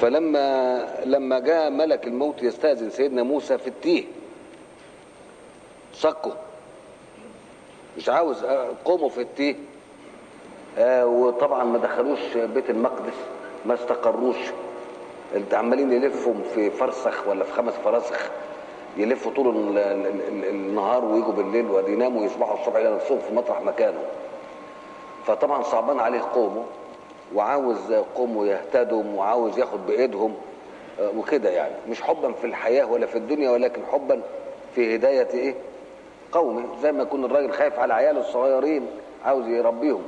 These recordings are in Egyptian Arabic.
فلما لما جاء ملك الموت يستأذن سيدنا موسى في التيه صكه مش عاوز آه، قوموا في التيه آه وطبعا ما دخلوش بيت المقدس ما استقروش انت عمالين يلفوا في فرسخ ولا في خمس فراسخ يلفوا طول ال- ال- ال- النهار ويجوا بالليل ويناموا ويصبحوا الصبح الى نفسهم في مطرح مكانه فطبعا صعبان عليه قومه وعاوز قومه يهتدوا وعاوز ياخد بايدهم آه، وكده يعني مش حبا في الحياه ولا في الدنيا ولكن حبا في هدايه ايه قومه زي ما يكون الراجل خايف على عياله الصغيرين عاوز يربيهم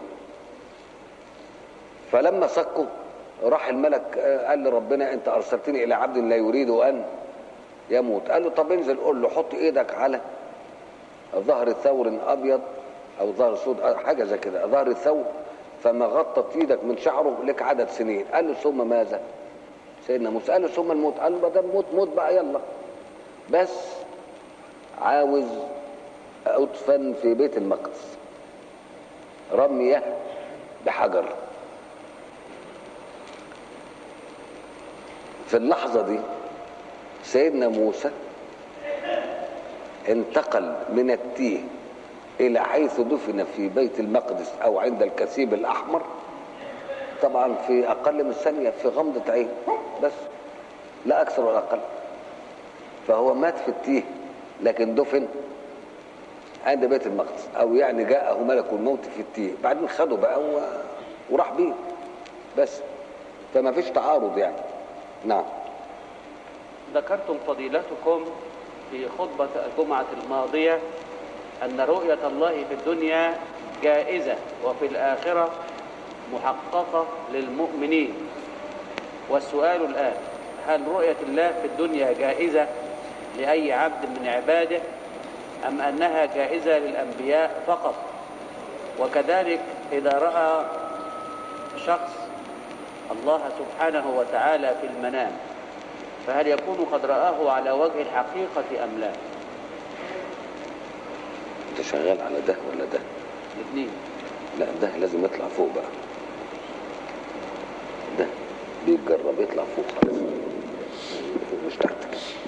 فلما سكوا راح الملك آه، قال لربنا انت ارسلتني الى عبد لا يريد ان يموت قال له طب انزل قول له حط ايدك على ظهر ثور ابيض او ظهر سود آه، حاجه زي كده ظهر الثور فما غطت ايدك من شعره لك عدد سنين قال له ثم ماذا سيدنا موسى قال له ثم الموت قال له ما دام موت موت بقى يلا بس عاوز ادفن في بيت المقدس رميه بحجر في اللحظة دي سيدنا موسى انتقل من التيه إلى حيث دفن في بيت المقدس أو عند الكثيب الأحمر طبعا في أقل من ثانية في غمضة عين بس لا أكثر ولا أقل فهو مات في التيه لكن دفن عند بيت المقدس أو يعني جاءه ملك الموت في التيه بعدين خده بقى و... وراح بيه بس فما فيش تعارض يعني نعم ذكرتم فضيلتكم في خطبة الجمعة الماضية أن رؤية الله في الدنيا جائزة وفي الآخرة محققة للمؤمنين والسؤال الآن هل رؤية الله في الدنيا جائزة لأي عبد من عباده أم أنها جائزة للأنبياء فقط وكذلك إذا رأى شخص الله سبحانه وتعالى في المنام فهل يكون قد رآه على وجه الحقيقة أم لا انت شغال على ده ولا ده الاثنين لا ده لازم يطلع فوق بقى ده بيتجرب يطلع فوق خالص فوق مش تحت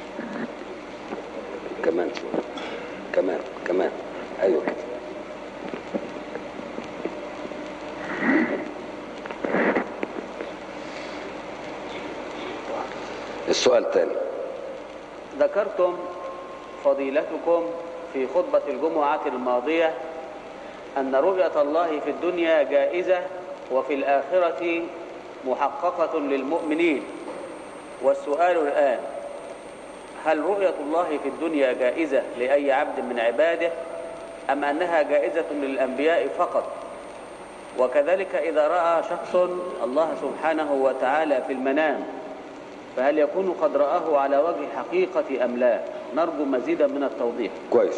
كمان شوية كمان كمان ايوه كده السؤال تاني ذكرتم فضيلتكم في خطبة الجمعة الماضية أن رؤية الله في الدنيا جائزة وفي الآخرة محققة للمؤمنين والسؤال الآن هل رؤية الله في الدنيا جائزة لأي عبد من عباده أم أنها جائزة للأنبياء فقط وكذلك إذا رأى شخص الله سبحانه وتعالى في المنام فهل يكون قد رآه على وجه الحقيقة أم لا نرجو مزيدا من التوضيح كويس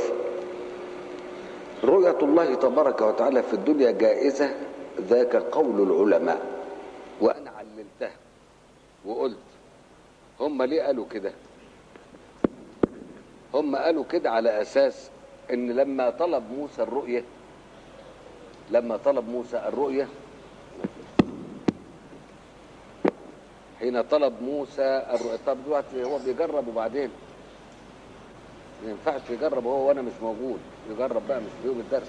رؤية الله تبارك وتعالى في الدنيا جائزة ذاك قول العلماء وأنا عللتها وقلت هم ليه قالوا كده هم قالوا كده على أساس إن لما طلب موسى الرؤية لما طلب موسى الرؤية حين طلب موسى الرؤية طب دلوقتي هو بيجرب وبعدين ما ينفعش يجرب هو وانا مش موجود يجرب بقى مش في يوم الدرس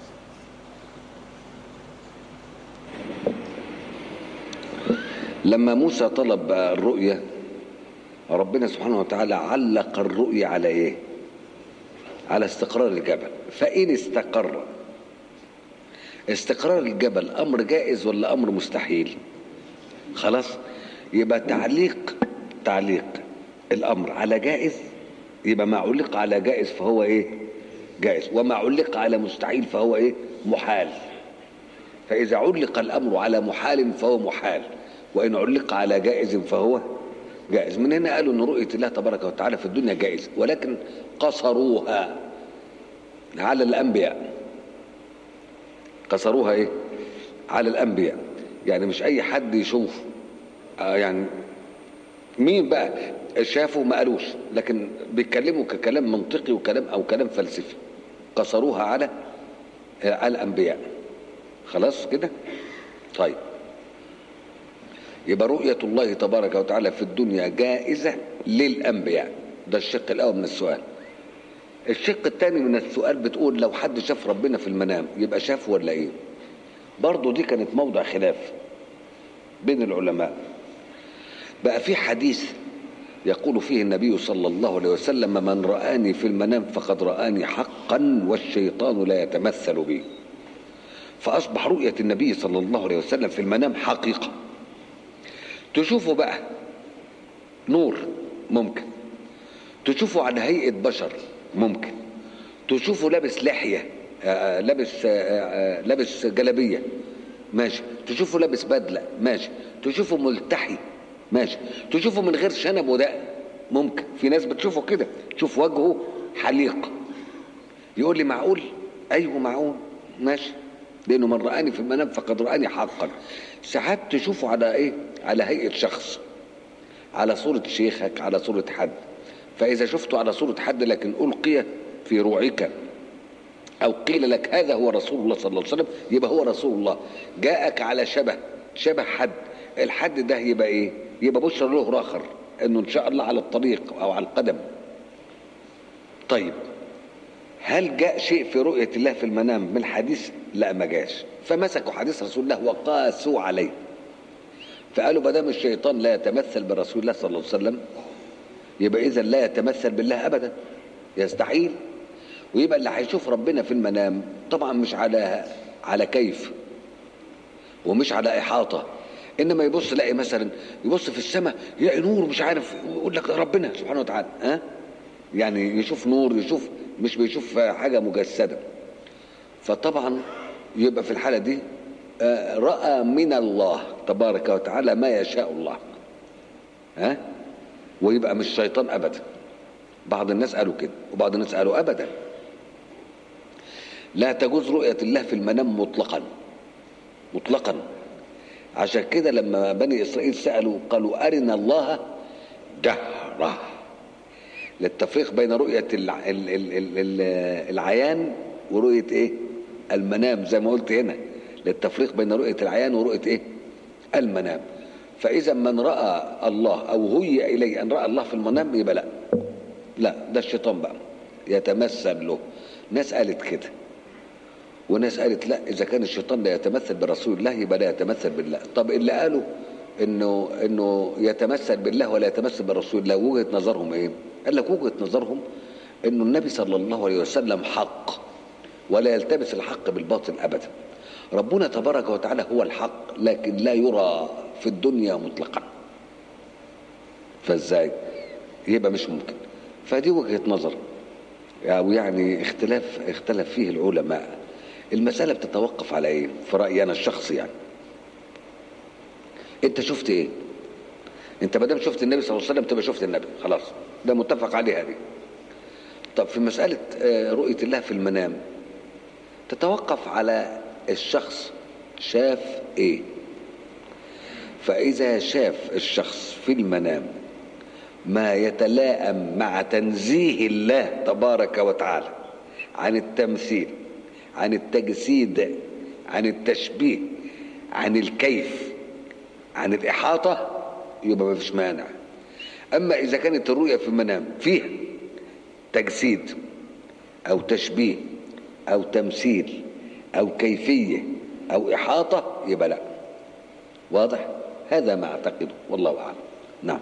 لما موسى طلب بقى الرؤية ربنا سبحانه وتعالى علق الرؤية على ايه على استقرار الجبل فإن استقر استقرار الجبل أمر جائز ولا أمر مستحيل خلاص يبقى تعليق تعليق الأمر على جائز يبقى ما علق على جائز فهو ايه جائز وما علق على مستحيل فهو ايه محال فإذا علق الأمر على محال فهو محال وإن علق على جائز فهو جائز من هنا قالوا أن رؤية الله تبارك وتعالى في الدنيا جائز ولكن قصروها على الأنبياء قصروها إيه على الأنبياء يعني مش أي حد يشوف آه يعني مين بقى شافوا ما قالوش لكن بيتكلموا ككلام منطقي وكلام أو كلام فلسفي قصروها على على الأنبياء خلاص كده طيب يبقى رؤية الله تبارك وتعالى في الدنيا جائزة للأنبياء ده الشق الأول من السؤال الشق الثاني من السؤال بتقول لو حد شاف ربنا في المنام يبقى شافه ولا ايه برضه دي كانت موضع خلاف بين العلماء بقى في حديث يقول فيه النبي صلى الله عليه وسلم من رآني في المنام فقد رآني حقا والشيطان لا يتمثل بي فأصبح رؤية النبي صلى الله عليه وسلم في المنام حقيقة تشوفه بقى نور ممكن تشوفه على هيئة بشر ممكن تشوفه لابس لحية آه، لابس آه، آه، لابس جلابية ماشي تشوفه لابس بدلة ماشي تشوفه ملتحي ماشي تشوفه من غير شنب ودقن ممكن في ناس بتشوفه كده تشوف وجهه حليق يقول لي معقول ايوه معقول ماشي لانه من رآني في المنام فقد رآني حقا ساعات تشوفه على ايه على هيئة شخص على صورة شيخك على صورة حد فإذا شفته على صورة حد لكن ألقي في روعك أو قيل لك هذا هو رسول الله صلى الله عليه وسلم يبقى هو رسول الله جاءك على شبه شبه حد الحد ده يبقى إيه يبقى بشر له آخر إنه إن شاء الله على الطريق أو على القدم طيب هل جاء شيء في رؤية الله في المنام من الحديث لا ما جاش فمسكوا حديث رسول الله وقاسوا عليه فقالوا ما دام الشيطان لا يتمثل برسول الله صلى الله عليه وسلم يبقى اذا لا يتمثل بالله ابدا يستحيل ويبقى اللي هيشوف ربنا في المنام طبعا مش على على كيف ومش على احاطه انما يبص يلاقي مثلا يبص في السماء يلاقي نور مش عارف يقول لك ربنا سبحانه وتعالى ها يعني يشوف نور يشوف مش بيشوف حاجه مجسده فطبعا يبقى في الحاله دي آه، راى من الله تبارك وتعالى ما يشاء الله ها ويبقى مش شيطان ابدا بعض الناس قالوا كده وبعض الناس قالوا ابدا لا تجوز رؤيه الله في المنام مطلقا مطلقا عشان كده لما بني اسرائيل سالوا قالوا ارنا الله جهره للتفريق بين رؤيه الع- ال- ال- ال- ال- العيان ورؤيه ايه المنام زي ما قلت هنا للتفريق بين رؤيه العيان ورؤيه ايه المنام فاذا من راى الله او هي اليه ان راى الله في المنام يبقى لا لا ده الشيطان بقى يتمثل له ناس قالت كده وناس قالت لا اذا كان الشيطان لا يتمثل برسول الله يبقى لا يتمثل بالله طب اللي قالوا انه انه يتمثل بالله ولا يتمثل برسول الله وجهه نظرهم ايه قال لك وجهه نظرهم انه النبي صلى الله عليه وسلم حق ولا يلتبس الحق بالباطل ابدا ربنا تبارك وتعالى هو الحق لكن لا يرى في الدنيا مطلقا فازاي يبقى مش ممكن فدي وجهه نظر او يعني اختلاف اختلف فيه العلماء المساله بتتوقف على ايه في رايي انا الشخصي يعني انت شفت ايه انت ما دام شفت النبي صلى الله عليه وسلم تبقى شفت النبي خلاص ده متفق عليه هذه طب في مساله آه، رؤيه الله في المنام تتوقف على الشخص شاف ايه فاذا شاف الشخص في المنام ما يتلائم مع تنزيه الله تبارك وتعالى عن التمثيل عن التجسيد عن التشبيه عن الكيف عن الإحاطة يبقى ما فيش مانع أما إذا كانت الرؤية في المنام فيها تجسيد أو تشبيه أو تمثيل أو كيفية أو إحاطة يبقى لا واضح هذا ما أعتقده والله أعلم نعم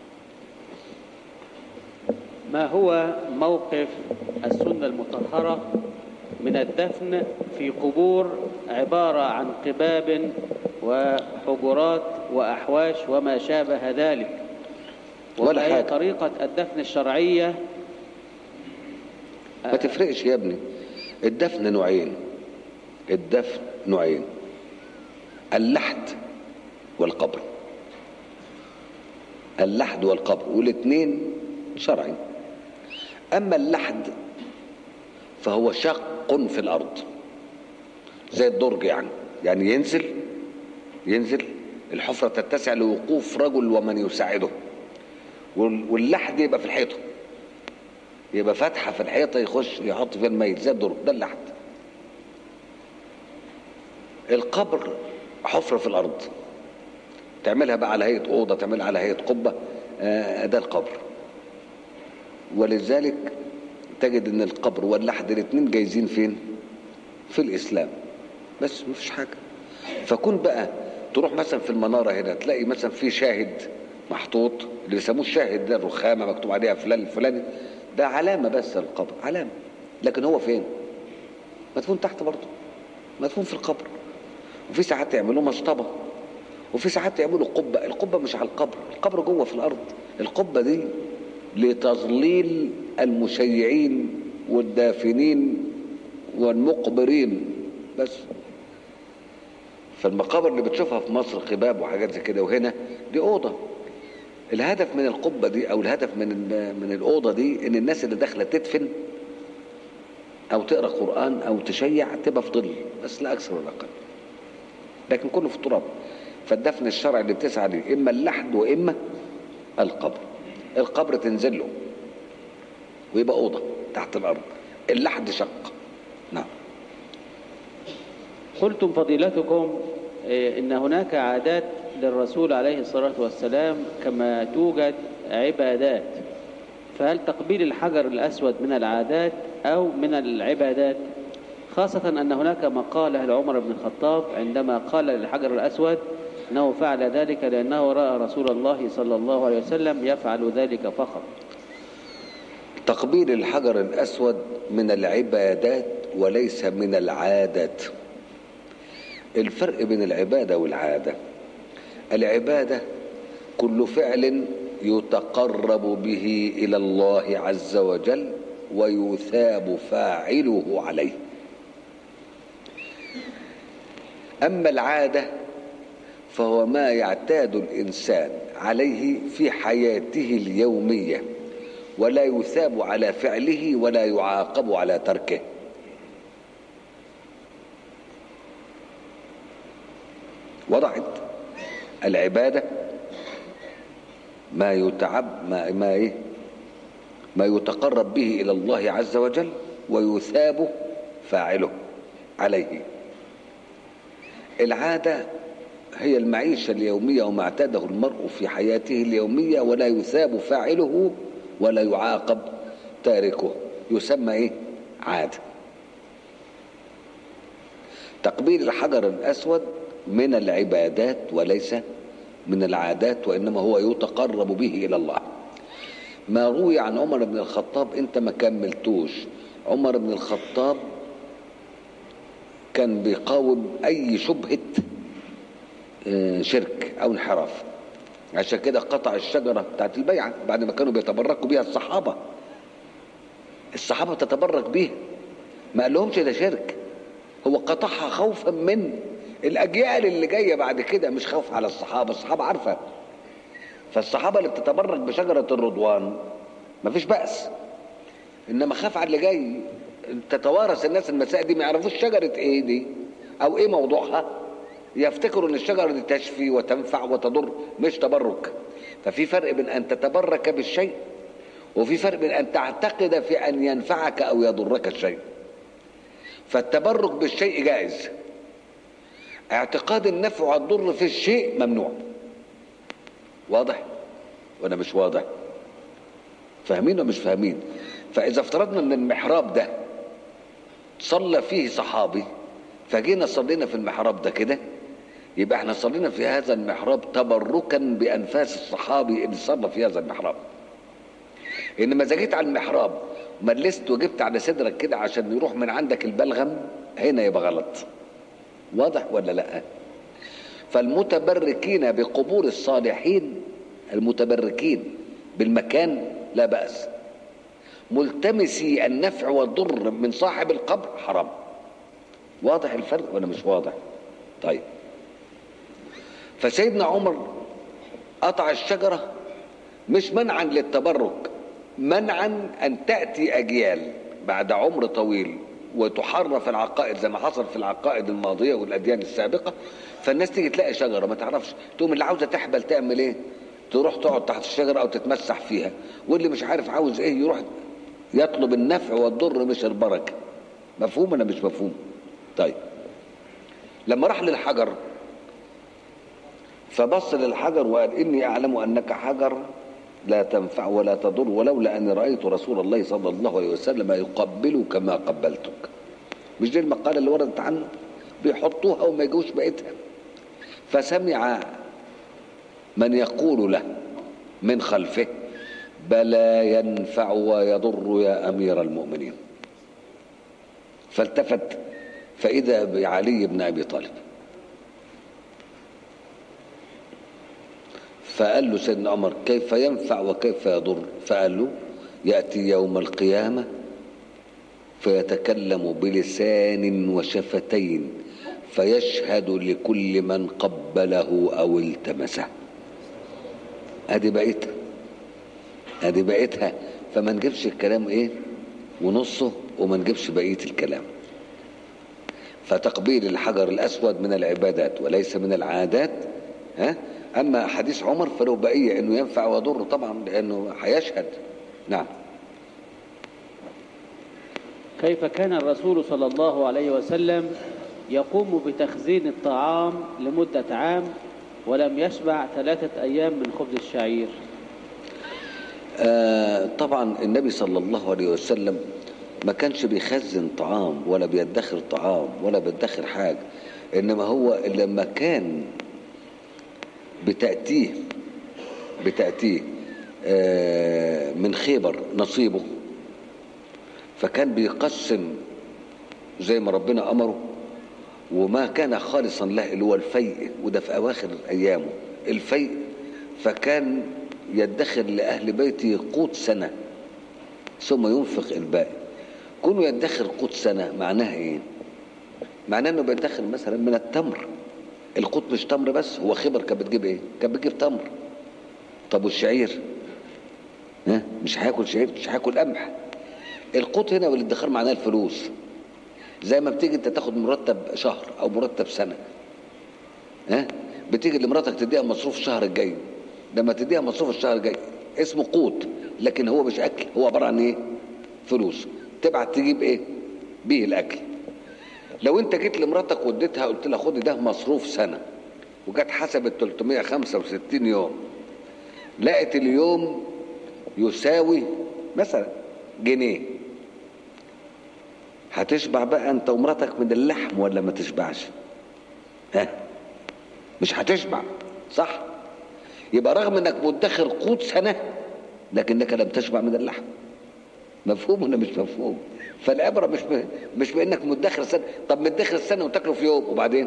ما هو موقف السنة المطهرة من الدفن في قبور عبارة عن قباب وحجرات وأحواش وما شابه ذلك ولا وما هي حاجة. طريقة الدفن الشرعية ما تفرقش يا ابني الدفن نوعين الدفن نوعين اللحد والقبر اللحد والقبر والاثنين شرعي اما اللحد فهو شق في الارض زي الدرج يعني يعني ينزل ينزل الحفره تتسع لوقوف رجل ومن يساعده وال- واللحد يبقى في الحيطه يبقى فتحه في الحيطه يخش يحط فيها الميت زي الدرج ده اللحد القبر حفره في الارض تعملها بقى على هيئه اوضه تعملها على هيئه قبه آه، ده القبر ولذلك تجد ان القبر واللحد الاثنين جايزين فين في الاسلام بس مفيش حاجه فكون بقى تروح مثلا في المناره هنا تلاقي مثلا في شاهد محطوط اللي بيسموه الشاهد ده الرخامه مكتوب عليها فلان الفلاني ده علامه بس القبر علامه لكن هو فين مدفون تحت برضه مدفون في القبر وفي ساعات يعملوا مصطبه وفي ساعات يعملوا قبه القبه مش على القبر القبر جوه في الارض القبه دي لتظليل المشيعين والدافنين والمقبرين بس فالمقابر اللي بتشوفها في مصر قباب وحاجات زي كده وهنا دي اوضه الهدف من القبه دي او الهدف من من الاوضه دي ان الناس اللي داخله تدفن او تقرا قران او تشيع تبقى في ظل بس لا اكثر ولا اقل لكن كله في التراب فالدفن الشرعي اللي بتسعى ليه اما اللحد واما القبر القبر تنزل له ويبقى اوضه تحت الارض اللحد شق نعم قلتم فضيلتكم إيه، إن هناك عادات للرسول عليه الصلاة والسلام كما توجد عبادات فهل تقبيل الحجر الأسود من العادات أو من العبادات خاصة أن هناك مقالة لعمر بن الخطاب عندما قال للحجر الأسود أنه فعل ذلك لأنه رأى رسول الله صلى الله عليه وسلم يفعل ذلك فقط تقبيل الحجر الاسود من العبادات وليس من العادات الفرق بين العباده والعاده العباده كل فعل يتقرب به الى الله عز وجل ويثاب فاعله عليه اما العاده فهو ما يعتاد الانسان عليه في حياته اليوميه ولا يثاب على فعله ولا يعاقب على تركه وضعت العباده ما يتعب ما ما ايه ما يتقرب به الى الله عز وجل ويثاب فاعله عليه العاده هي المعيشه اليوميه وما اعتاده المرء في حياته اليوميه ولا يثاب فاعله ولا يعاقب تاركه يسمى ايه عاده تقبيل الحجر الاسود من العبادات وليس من العادات وانما هو يتقرب به الى الله ما روي عن عمر بن الخطاب انت ما كملتوش عمر بن الخطاب كان بيقاوم اي شبهه آه، شرك او انحراف عشان كده قطع الشجره بتاعت البيعه بعد ما كانوا بيتبركوا بيها الصحابه الصحابه تتبرك بيها ما قال لهمش ده شرك هو قطعها خوفا من الاجيال اللي جايه بعد كده مش خوف على الصحابه الصحابه عارفه فالصحابه اللي بتتبرك بشجره الرضوان مفيش باس انما خاف على اللي جاي تتوارث الناس المسائل دي ما يعرفوش شجره ايه دي او ايه موضوعها يفتكروا ان الشجره دي تشفي وتنفع وتضر مش تبرك ففي فرق بين ان تتبرك بالشيء وفي فرق بين ان تعتقد في ان ينفعك او يضرك الشيء فالتبرك بالشيء جائز اعتقاد النفع والضر في الشيء ممنوع واضح ولا مش واضح فاهمين ولا مش فاهمين فاذا افترضنا ان المحراب ده صلى فيه صحابي فجينا صلينا في المحراب ده كده يبقى احنا صلينا في هذا المحراب تبركا بانفاس الصحابي اللي صلى في هذا المحراب انما اذا جيت على المحراب ملست وجبت على صدرك كده عشان يروح من عندك البلغم هنا يبقى غلط واضح ولا لا فالمتبركين بقبور الصالحين المتبركين بالمكان لا بأس ملتمسي النفع والضر من صاحب القبر حرام واضح الفرق ولا مش واضح طيب فسيدنا عمر قطع الشجرة مش منعا للتبرك منعا أن تأتي أجيال بعد عمر طويل وتحرف العقائد زي ما حصل في العقائد الماضية والأديان السابقة فالناس تيجي تلاقي شجرة ما تعرفش تقوم اللي عاوزة تحبل تعمل ايه تروح تقعد تحت الشجرة أو تتمسح فيها واللي مش عارف عاوز ايه يروح يطلب النفع والضر مش البركة مفهوم ولا مش مفهوم طيب لما راح للحجر فبص للحجر وقال إني أعلم أنك حجر لا تنفع ولا تضر ولولا أني رأيت رسول الله صلى الله عليه وسلم يقبلك ما قبلتك مش دي المقالة اللي وردت عنه بيحطوها وما يجوش بقيتها فسمع من يقول له من خلفه بلى ينفع ويضر يا أمير المؤمنين فالتفت فإذا بعلي بن أبي طالب فقال له سيدنا عمر كيف ينفع وكيف يضر فقال له يأتي يوم القيامة فيتكلم بلسان وشفتين فيشهد لكل من قبله أو التمسه ادي بقيتها ادي بقيتها فما نجيبش الكلام ايه ونصه وما نجيبش بقيه الكلام فتقبيل الحجر الاسود من العبادات وليس من العادات ها اما حديث عمر فله بقيه انه ينفع ويضر طبعا لانه هيشهد نعم كيف كان الرسول صلى الله عليه وسلم يقوم بتخزين الطعام لمدة عام ولم يشبع ثلاثة أيام من خبز الشعير آه طبعا النبي صلى الله عليه وسلم ما كانش بيخزن طعام ولا بيدخر طعام ولا بيدخر حاجة إنما هو لما كان بتأتيه بتأتيه آه من خيبر نصيبه فكان بيقسم زي ما ربنا أمره وما كان خالصا له اللي هو الفيء وده في أواخر أيامه الفيء فكان يدخر لأهل بيته قوت سنة ثم ينفق الباقي كونه يدخر قوت سنة معناها ايه معناه انه بيدخر مثلا من التمر القوت مش تمر بس هو خبر كانت بتجيب ايه كانت بتجيب تمر طب والشعير ها مش هياكل شعير مش هياكل قمح القوت هنا والادخار معناه الفلوس زي ما بتيجي انت تاخد مرتب شهر او مرتب سنه ها بتيجي لمراتك تديها مصروف الشهر الجاي لما تديها مصروف الشهر الجاي اسمه قوت لكن هو مش اكل هو عباره عن ايه فلوس تبعت تجيب ايه بيه الاكل لو انت جيت لمراتك واديتها قلت لها خدي ده مصروف سنه وجت حسبت 365 يوم لقت اليوم يساوي مثلا جنيه هتشبع بقى انت ومراتك من اللحم ولا ما تشبعش ها مش هتشبع صح يبقى رغم انك مدخر قوت سنه لكنك لم تشبع من اللحم مفهوم ولا مش مفهوم فالعبره مش ب... مش بانك مدخر سنه طب مدخر السنه وتاكله في يوم وبعدين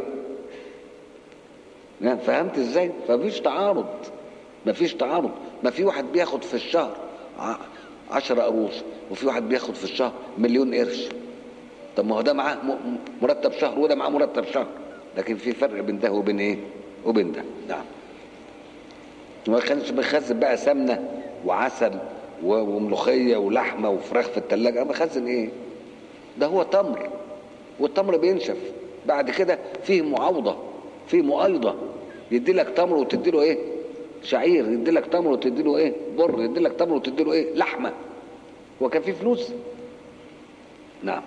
يعني فهمت ازاي فمفيش تعارض مفيش تعارض ما في واحد بياخد في الشهر ع- عشرة قروش وفي واحد بياخد في الشهر مليون قرش طب ما هو ده معاه م- مرتب شهر وده معاه مرتب شهر لكن في فرق بين ده وبين ايه وبين ده نعم ما كانش بيخزن بقى سمنه وعسل و- وملوخيه ولحمه وفراخ في الثلاجه بخزن ايه ده هو تمر والتمر بينشف بعد كده فيه معاوضه فيه مؤايضه يدي لك تمر وتدي له ايه شعير يدي لك تمر وتدي له ايه بر يدي لك تمر وتدي له ايه لحمه هو كان فيه فلوس نعم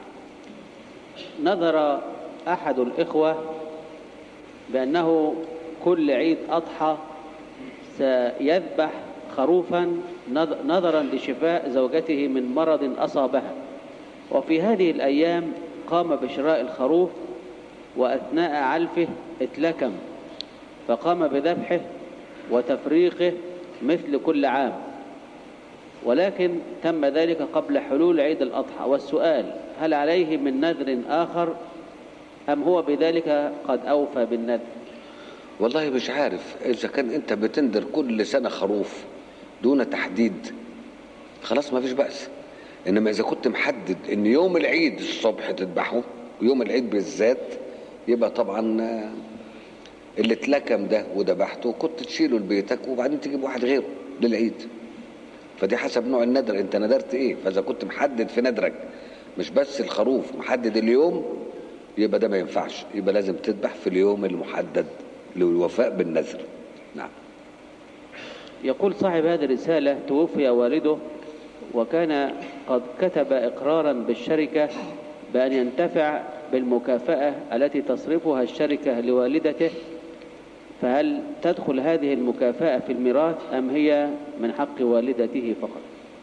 نظر أحد الإخوة بأنه كل عيد أضحى سيذبح خروفا نظ- نظرا لشفاء زوجته من مرض أصابها وفي هذه الأيام قام بشراء الخروف وأثناء علفه اتلكم فقام بذبحه وتفريقه مثل كل عام ولكن تم ذلك قبل حلول عيد الأضحى والسؤال هل عليه من نذر آخر أم هو بذلك قد أوفى بالنذر والله مش عارف اذا كان انت بتندر كل سنه خروف دون تحديد خلاص ما فيش بأس انما اذا كنت محدد ان يوم العيد الصبح تذبحه ويوم العيد بالذات يبقى طبعا آه، اللي اتلكم ده وذبحته كنت تشيله لبيتك وبعدين تجيب واحد غيره للعيد فدي حسب نوع النذر انت نذرت ايه فاذا كنت محدد في نذرك مش بس الخروف محدد اليوم يبقى ده ما ينفعش يبقى لازم تذبح في اليوم المحدد للوفاء بالنذر نعم يقول صاحب هذه الرسالة توفي والده وكان قد كتب إقرارا بالشركة بأن ينتفع بالمكافأة التي تصرفها الشركة لوالدته فهل تدخل هذه المكافأة في الميراث أم هي من حق والدته فقط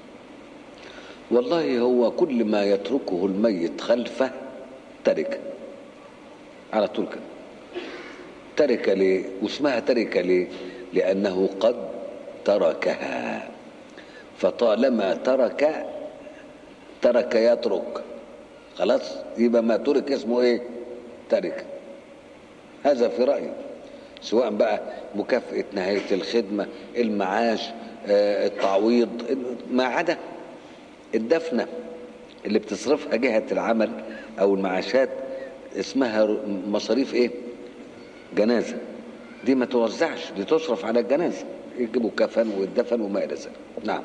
والله هو كل ما يتركه الميت خلفه تركه على طول كده ترك ليه واسمها ترك ليه لأنه قد تركها فطالما ترك ترك يترك خلاص يبقى ما ترك اسمه ايه ترك هذا في رأيي سواء بقى مكافأة نهاية الخدمة المعاش آه، التعويض ما عدا الدفنة اللي بتصرفها جهة العمل أو المعاشات اسمها مصاريف ايه جنازة دي ما توزعش دي تصرف على الجنازة يجيبوا كفن والدفن وما إلى ذلك نعم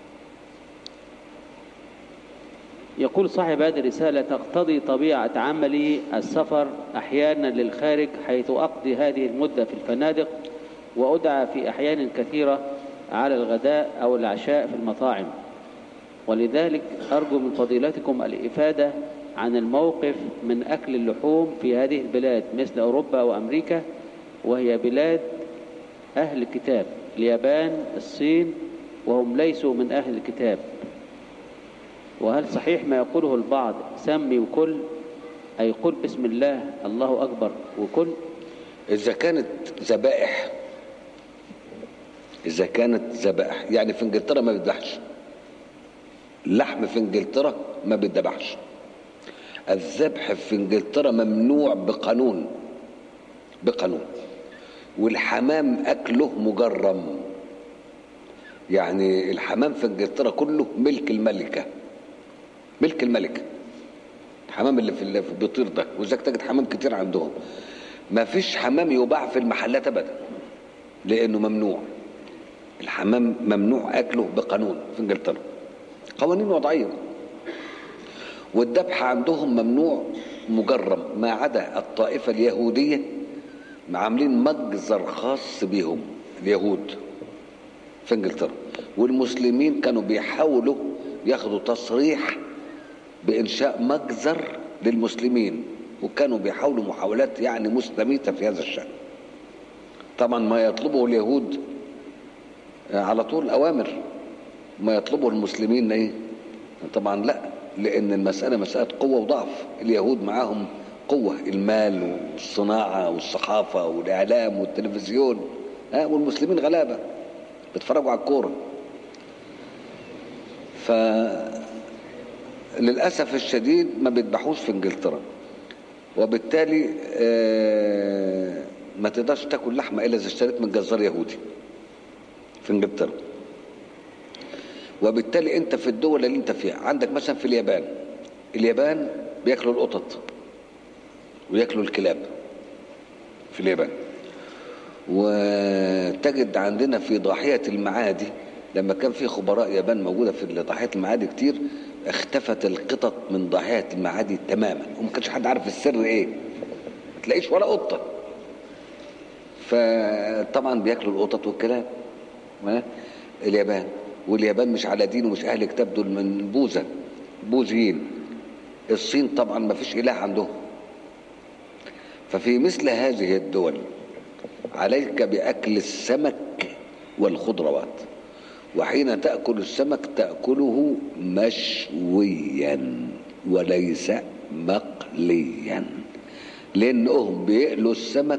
يقول صاحب هذه الرسالة تقتضي طبيعة عملي السفر أحيانا للخارج حيث أقضي هذه المدة في الفنادق وأدعى في أحيان كثيرة على الغداء أو العشاء في المطاعم ولذلك أرجو من فضيلتكم الإفادة عن الموقف من أكل اللحوم في هذه البلاد مثل أوروبا وأمريكا وهي بلاد أهل الكتاب اليابان الصين وهم ليسوا من أهل الكتاب وهل صحيح ما يقوله البعض سمي وكل أي قل بسم الله الله أكبر وكل إذا كانت ذبائح إذا كانت ذبائح يعني في إنجلترا ما بيذبحش اللحم في إنجلترا ما بيذبحش الذبح في إنجلترا ممنوع بقانون بقانون والحمام أكله مجرم يعني الحمام في إنجلترا كله ملك الملكة ملك الملكة الحمام اللي في اللي بيطير ده وذاك تجد حمام كتير عندهم ما فيش حمام يباع في المحلات ابدا لانه ممنوع الحمام ممنوع اكله بقانون في انجلترا قوانين وضعيه والذبح عندهم ممنوع مجرم ما عدا الطائفه اليهوديه عاملين مجزر خاص بيهم اليهود في انجلترا والمسلمين كانوا بيحاولوا ياخدوا تصريح بإنشاء مجزر للمسلمين وكانوا بيحاولوا محاولات يعني مستميتة في هذا الشأن طبعا ما يطلبه اليهود على طول أوامر ما يطلبه المسلمين ايه طبعا لا لأن المسألة مسألة قوة وضعف اليهود معاهم قوة المال والصناعة والصحافة والإعلام والتلفزيون ها والمسلمين غلابة بيتفرجوا على الكورة ف للأسف الشديد ما بيذبحوش في انجلترا وبالتالي آه، ما تقدرش تاكل لحمة إلا إذا اشتريت من جزار يهودي في انجلترا وبالتالي انت في الدول اللي انت فيها عندك مثلا في اليابان اليابان بياكلوا القطط وياكلوا الكلاب في اليابان وتجد عندنا في ضاحية المعادي لما كان في خبراء يابان موجودة في ضاحية المعادي كتير اختفت القطط من ضاحية المعادي تماما وما كانش حد عارف السر ايه ما تلاقيش ولا قطة فطبعا بياكلوا القطط والكلاب ها؟ اليابان واليابان مش على دين ومش اهل كتاب دول من بوذا بوذيين الصين طبعا ما فيش اله عندهم ففي مثل هذه الدول عليك باكل السمك والخضروات وحين تاكل السمك تاكله مشويا وليس مقليا لانهم بيقلوا السمك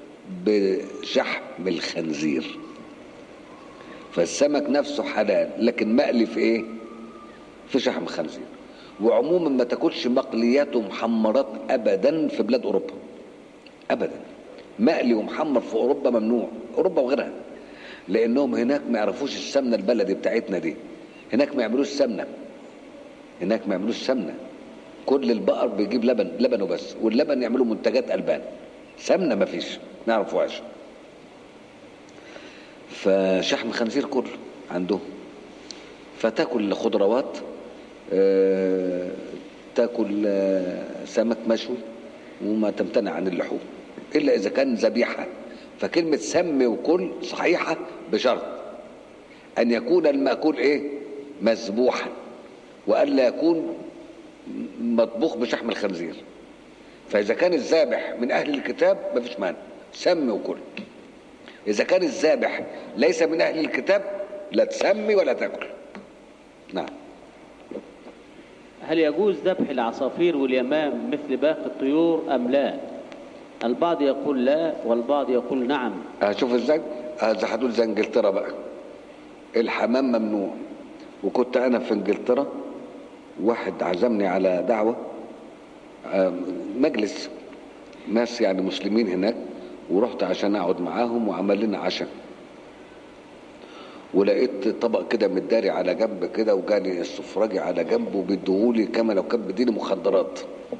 بشحم الخنزير فالسمك نفسه حلال لكن مقلي في ايه في شحم خنزير وعموما ما تاكلش مقليات ومحمرات ابدا في بلاد اوروبا ابدا مقلي ومحمر في اوروبا ممنوع اوروبا وغيرها لانهم هناك ما يعرفوش السمنه البلدي بتاعتنا دي هناك ما يعملوش سمنه هناك ما يعملوش سمنه كل البقر بيجيب لبن لبنه بس واللبن يعملوا منتجات البان سمنه ما فيش ما يعرفوهاش فشحم خنزير كله عندهم فتاكل خضروات آه، تاكل آه، سمك مشوي وما تمتنع عن اللحوم الا اذا كان ذبيحه فكلمه سم وكل صحيحه بشرط ان يكون الماكول ايه مذبوحا والا يكون مطبوخ بشحم الخنزير فاذا كان الذابح من اهل الكتاب مفيش مانع سم وكل اذا كان الذابح ليس من اهل الكتاب لا تسمي ولا تاكل نعم هل يجوز ذبح العصافير واليمام مثل باقي الطيور أم لا البعض يقول لا والبعض يقول نعم هشوف ازاي هذا هتقول زي انجلترا بقى الحمام ممنوع وكنت انا في انجلترا واحد عزمني على دعوه آم، مجلس ناس يعني مسلمين هناك ورحت عشان اقعد معاهم وعمل لنا عشاء ولقيت طبق كده متداري على جنب كده وجاني السفراجي على جنب وبيديهولي كما لو كان بيديني مخدرات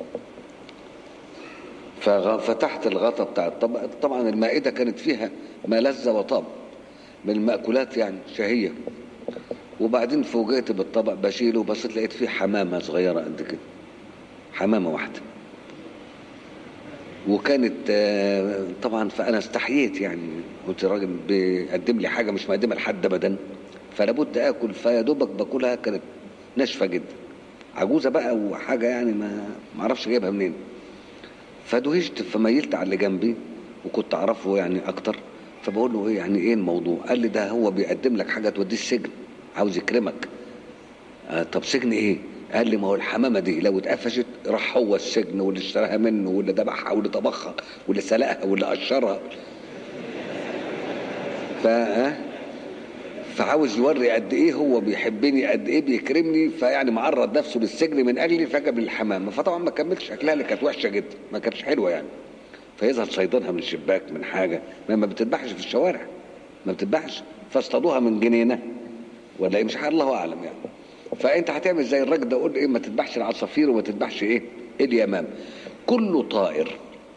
ففتحت الغطا بتاع الطبق طبعا المائده كانت فيها ما لذ وطاب من المأكولات يعني شهيه وبعدين فوجئت بالطبق بشيله بصيت لقيت فيه حمامه صغيره قد كده حمامه واحده وكانت آه، طبعا فانا استحييت يعني قلت الراجل بيقدم لي حاجه مش مقدمها لحد ابدا فلا بد اكل فيا دوبك باكلها كانت ناشفه جدا عجوزه بقى وحاجه يعني ما ما اعرفش جايبها منين فدهشت فميلت على اللي جنبي وكنت اعرفه يعني اكتر فبقول له ايه يعني ايه الموضوع قال لي ده هو بيقدم لك حاجه توديه السجن عاوز يكرمك آه طب سجن ايه قال لي ما هو الحمامه دي لو اتقفشت راح هو السجن واللي اشتراها منه واللي ذبحها واللي طبخها واللي سلقها واللي قشرها ف آه؟ فعاوز يوري قد ايه هو بيحبني قد ايه بيكرمني فيعني معرض نفسه للسجن من اجلي فجاب لي الحمامه فطبعا ما كملش اكلها اللي كانت وحشه جدا ما كانتش حلوه يعني فيظهر صيدانها من الشباك من حاجه ما ما بتذبحش في الشوارع ما بتذبحش فاصطادوها من جنينه ولا ايه مش عارف الله اعلم يعني فانت هتعمل زي الراجل ده قول ايه ما تذبحش العصافير وما تذبحش ايه اليمام كل طائر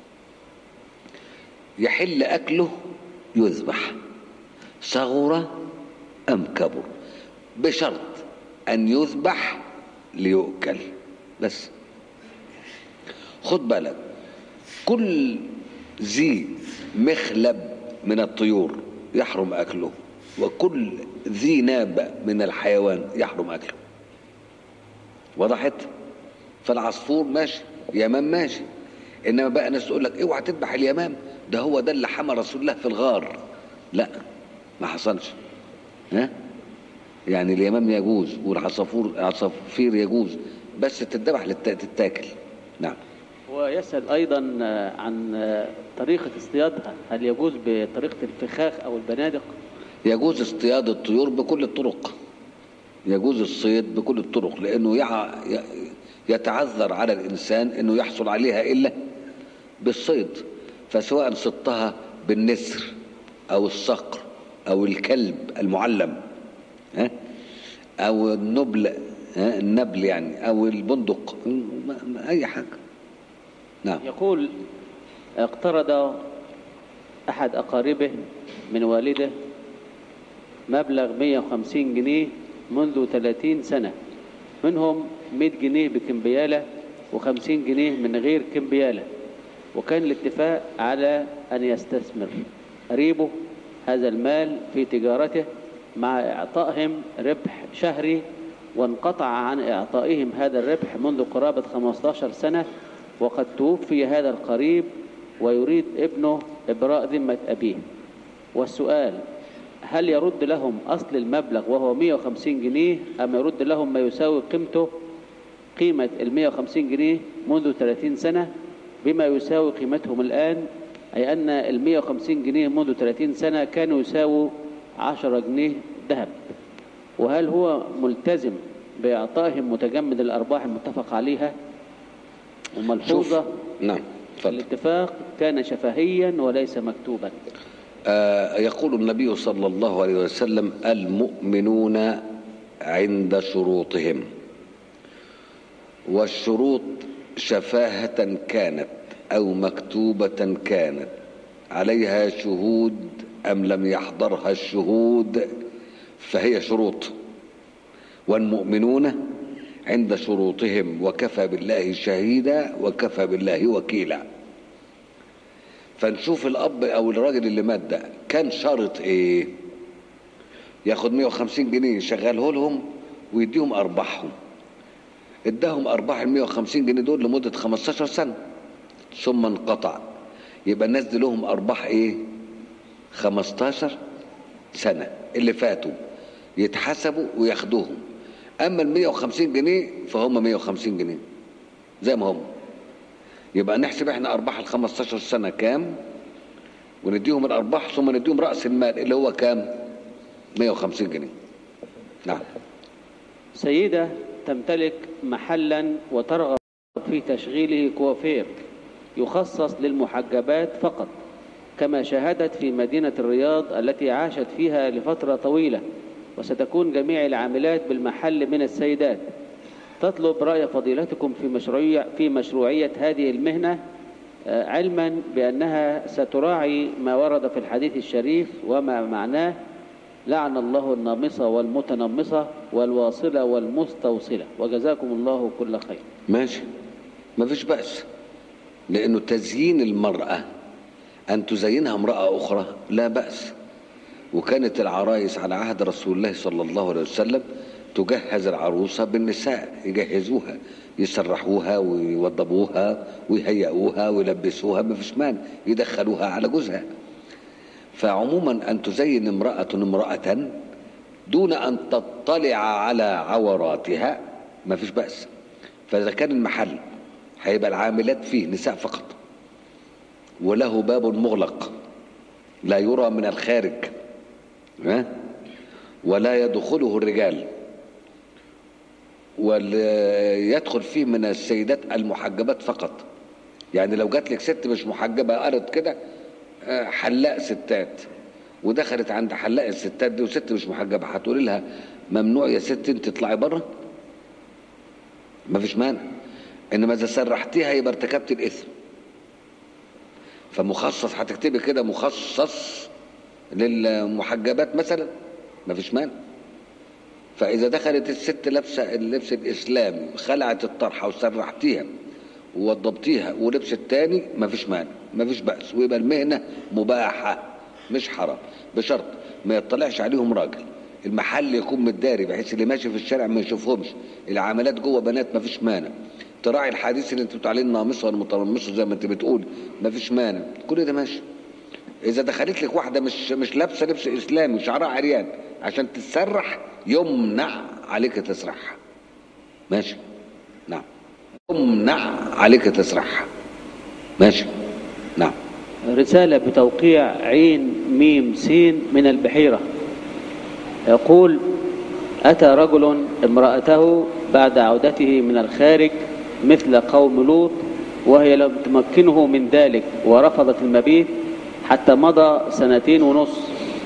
يحل اكله يذبح صغر ام كبر بشرط ان يذبح ليؤكل بس خد بالك كل ذي مخلب من الطيور يحرم اكله وكل ذي ناب من الحيوان يحرم اكله وضحت فالعصفور ماشي يمام ماشي انما بقى ناس تقول لك اوعى تذبح اليمام ده هو ده اللي حمى رسول الله في الغار لا ما حصلش ها يعني اليمام يجوز والعصافور العصافير يجوز بس تتذبح للت- تتاكل نعم ويسأل أيضا آه، عن آه، طريقة اصطيادها هل يجوز بطريقة الفخاخ أو البنادق يجوز اصطياد الطيور بكل الطرق يجوز الصيد بكل الطرق لانه يع... ي- يتعذر على الانسان انه يحصل عليها الا بالصيد فسواء صدتها بالنسر او الصقر او الكلب المعلم ها او النبل ها النبل يعني او البندق ما- ما- اي حاجه نعم يقول اقترض أحد أقاربه من والده مبلغ 150 جنيه منذ 30 سنة منهم 100 جنيه بكمبيالة و50 جنيه من غير كمبيالة وكان الاتفاق على أن يستثمر قريبه هذا المال في تجارته مع إعطائهم ربح شهري وانقطع عن إعطائهم هذا الربح منذ قرابة 15 سنة وقد توفي هذا القريب ويريد ابنه إبراء ذمة أبيه والسؤال هل يرد لهم أصل المبلغ وهو 150 جنيه أم يرد لهم ما يساوي قيمته قيمة ال 150 جنيه منذ 30 سنة بما يساوي قيمتهم الآن أي أن ال 150 جنيه منذ 30 سنة كانوا يساووا 10 جنيه ذهب وهل هو ملتزم بإعطائهم متجمد الأرباح المتفق عليها وملحوظة نعم اتفضل الاتفاق كان شفهيا وليس مكتوبا آه، يقول النبي صلى الله عليه وسلم المؤمنون عند شروطهم والشروط شفاهة كانت أو مكتوبة كانت عليها شهود أم لم يحضرها الشهود فهي شروط والمؤمنون عند شروطهم وكفى بالله شهيدا وكفى بالله وكيلا فنشوف الاب او الراجل اللي مات ده كان شرط ايه ياخد 150 جنيه يشغله لهم ويديهم ارباحهم اداهم ارباح ال 150 جنيه دول لمده 15 سنه ثم انقطع يبقى الناس دي لهم ارباح ايه 15 سنة اللي فاتوا يتحسبوا وياخدوهم أما ال 150 جنيه فهم 150 جنيه زي ما هم يبقى نحسب احنا أرباح ال 15 سنة كام ونديهم الأرباح ثم نديهم رأس المال اللي هو كام 150 جنيه نعم سيدة تمتلك محلا وترغب في تشغيله كوافير يخصص للمحجبات فقط كما شاهدت في مدينة الرياض التي عاشت فيها لفترة طويلة وستكون جميع العاملات بالمحل من السيدات تطلب رأي فضيلتكم في مشروعية, في مشروعية هذه المهنة آه، علما بأنها ستراعي ما ورد في الحديث الشريف وما معناه لعن الله النامصة والمتنمصة والواصلة والمستوصلة وجزاكم الله كل خير ماشي ما فيش بأس لأنه تزيين المرأة أن تزينها امرأة أخرى لا بأس وكانت العرايس على عهد رسول الله صلى الله عليه وسلم تجهز العروسة بالنساء يجهزوها يسرحوها ويوضبوها ويهيئوها ويلبسوها ما فيش مانع يدخلوها على جوزها فعموما أن تزين امرأة امرأة دون أن تطلع على عوراتها ما فيش بأس فإذا كان المحل هيبقى العاملات فيه نساء فقط وله باب مغلق لا يرى من الخارج ها؟ ولا يدخله الرجال ويدخل فيه من السيدات المحجبات فقط يعني لو جات لك ست مش محجبه قالت كده آه، حلاق ستات ودخلت عند حلاق الستات دي وست مش محجبه هتقولي لها ممنوع يا ست انت تطلعي بره مفيش مانع انما اذا سرحتيها يبقى ارتكبت الاثم فمخصص هتكتبي كده مخصص للمحجبات مثلا مفيش مانع فاذا دخلت الست لابسه اللبس الاسلامي خلعت الطرحه وسرحتيها ووضبتيها ولبست تاني مفيش مانع مفيش بأس ويبقى المهنة مباحة مش حرام بشرط ما يطلعش عليهم راجل المحل يكون متداري بحيث اللي ماشي في الشارع ما يشوفهمش العاملات جوه بنات مفيش مانع تراعي الحديث اللي انت بتقول عليه النامصه والمتنمصه زي ما انت بتقول مفيش مانع كل ده ماشي اذا دخلت لك واحده مش مش لابسه لبس اسلامي وشعرها عريان عشان تتسرح يمنع عليك تسرحها ماشي نعم يمنع عليك تسرحها ماشي نعم رسالة بتوقيع عين ميم سين من البحيرة يقول أتى رجل امرأته بعد عودته من الخارج مثل قوم لوط وهي لم تمكنه من ذلك ورفضت المبيت حتى مضى سنتين ونص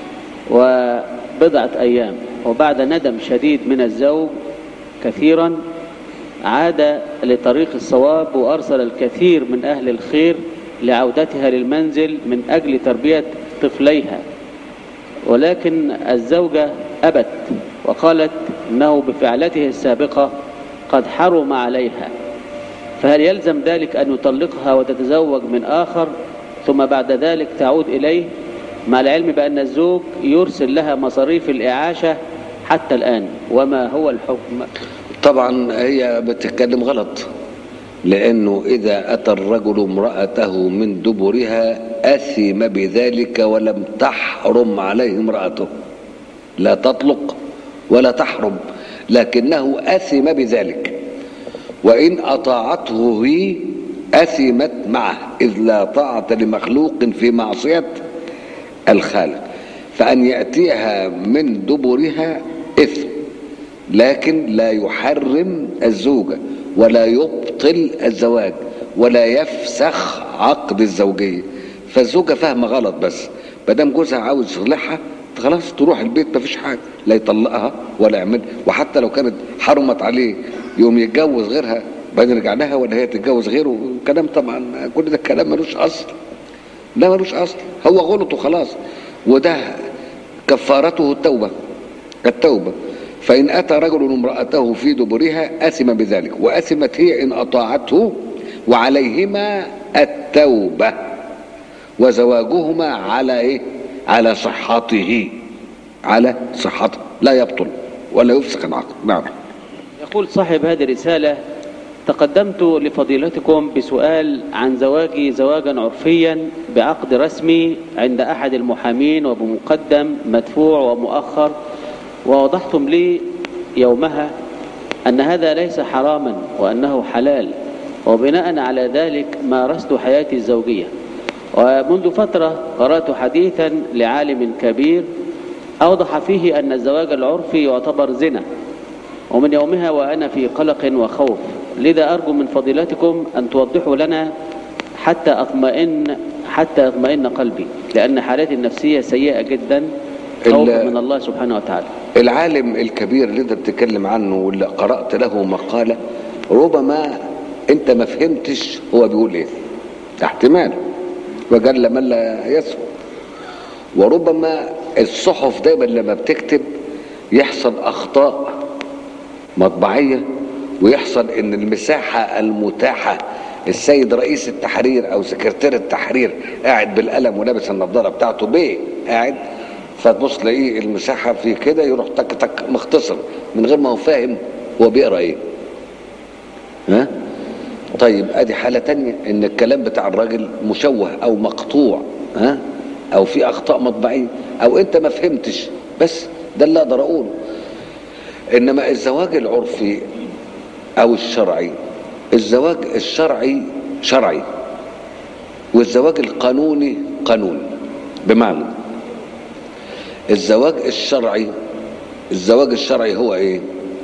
وبضعة أيام وبعد ندم شديد من الزوج كثيرا عاد لطريق الصواب وأرسل الكثير من أهل الخير لعودتها للمنزل من أجل تربية طفليها ولكن الزوجة أبت وقالت إنه بفعلته السابقة قد حرم عليها فهل يلزم ذلك أن يطلقها وتتزوج من آخر ثم بعد ذلك تعود إليه مع العلم بأن الزوج يرسل لها مصاريف الإعاشة حتى الآن وما هو الحكم طبعا هي بتتكلم غلط لانه اذا اتى الرجل امراته من دبرها اثم بذلك ولم تحرم عليه امراته لا تطلق ولا تحرم لكنه اثم بذلك وان اطاعته هي اثمت معه اذ لا طاعه لمخلوق في معصيه الخالق فان ياتيها من دبرها اثم لكن لا يحرم الزوجة ولا يبطل الزواج ولا يفسخ عقد الزوجية فالزوجة فاهمة غلط بس مادام جوزها عاوز يصلحها خلاص تروح البيت مفيش حاجة لا يطلقها ولا يعمل وحتى لو كانت حرمت عليه يوم يتجوز غيرها بعدين يرجع لها ولا هي تتجوز غيره كلام طبعا كل ده كلام ملوش اصل لا ملوش اصل هو غلط وخلاص وده كفارته التوبه التوبه فإن أتى رجل امرأته في دبرها أثم بذلك وأثمت هي إن أطاعته وعليهما التوبة وزواجهما على إيه؟ على صحته على صحته لا يبطل ولا يفسخ العقد نعم يقول صاحب هذه الرسالة تقدمت لفضيلتكم بسؤال عن زواجي زواجا عرفيا بعقد رسمي عند أحد المحامين وبمقدم مدفوع ومؤخر ووضحتم لي يومها أن هذا ليس حراما وأنه حلال وبناء على ذلك مارست حياتي الزوجية ومنذ فترة قرأت حديثا لعالم كبير أوضح فيه أن الزواج العرفي يعتبر زنا ومن يومها وأنا في قلق وخوف لذا أرجو من فضيلتكم أن توضحوا لنا حتى أطمئن حتى يطمئن قلبي لأن حالتي النفسية سيئة جدا خوفا ال- من الله سبحانه وتعالى العالم الكبير اللي انت بتتكلم عنه واللي قرأت له مقالة ربما انت ما فهمتش هو بيقول ايه ده احتمال وجل من لا يسهو وربما الصحف دايما لما بتكتب يحصل اخطاء مطبعية ويحصل ان المساحة المتاحة السيد رئيس التحرير او سكرتير التحرير قاعد بالقلم ولابس النظارة بتاعته بيه قاعد فتبص تلاقيه المساحة في كده يروح تك تك مختصر من غير ما هو فاهم هو بيقرا ايه ها طيب ادي حالة تانية ان الكلام بتاع الراجل مشوه او مقطوع ها او في اخطاء مطبعية او انت ما فهمتش بس ده اللي اقدر اقوله انما الزواج العرفي او الشرعي الزواج الشرعي شرعي والزواج القانوني قانوني بمعنى الزواج الشرعي الزواج الشرعي هو ايه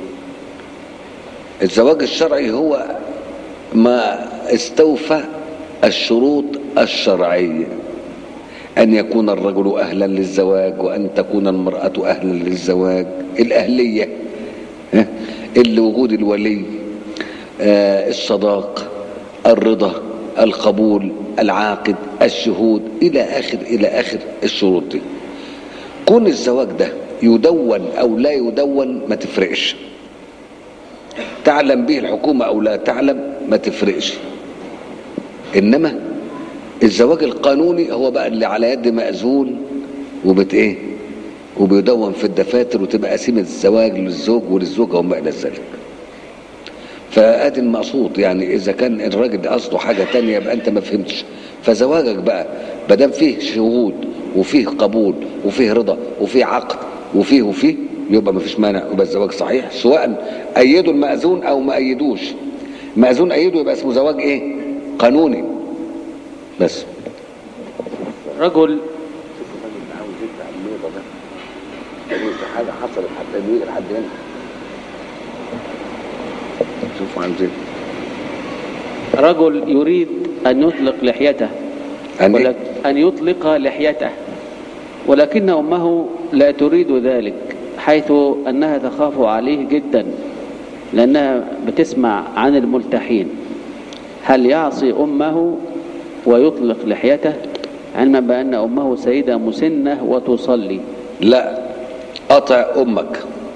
الزواج الشرعي هو ما استوفى الشروط الشرعيه أن يكون الرجل أهلا للزواج وأن تكون المرأة أهلا للزواج الأهلية ها؟ اللي وجود الولي آه، الصداق الرضا القبول العاقد الشهود إلى آخر إلى آخر الشروط دي كون الزواج ده يدون أو لا يدون ما تفرقش تعلم به الحكومة أو لا تعلم ما تفرقش إنما الزواج القانوني هو بقى اللي على يد مأذون وبت ايه وبيدون في الدفاتر وتبقى قسيمة الزواج للزوج وللزوجة وما إلى ذلك فادي المقصود يعني اذا كان الراجل قصده حاجه تانية يبقى انت ما فهمتش فزواجك بقى ما دام فيه شهود وفيه قبول وفيه رضا وفيه عقد وفيه وفيه يبقى ما فيش مانع يبقى الزواج صحيح سواء ايدوا المأذون او ما ايدوش مأذون ايده يبقى اسمه زواج ايه قانوني بس رجل حاجه حصلت حتى يجي لحد هنا شوفوا عايزين رجل يريد أن يطلق لحيته أن إيه؟ ولك أن يطلق لحيته ولكن أمه لا تريد ذلك حيث أنها تخاف عليه جدا لأنها بتسمع عن الملتحين هل يعصي أمه ويطلق لحيته علما بأن أمه سيدة مسنة وتصلي لا قطع امك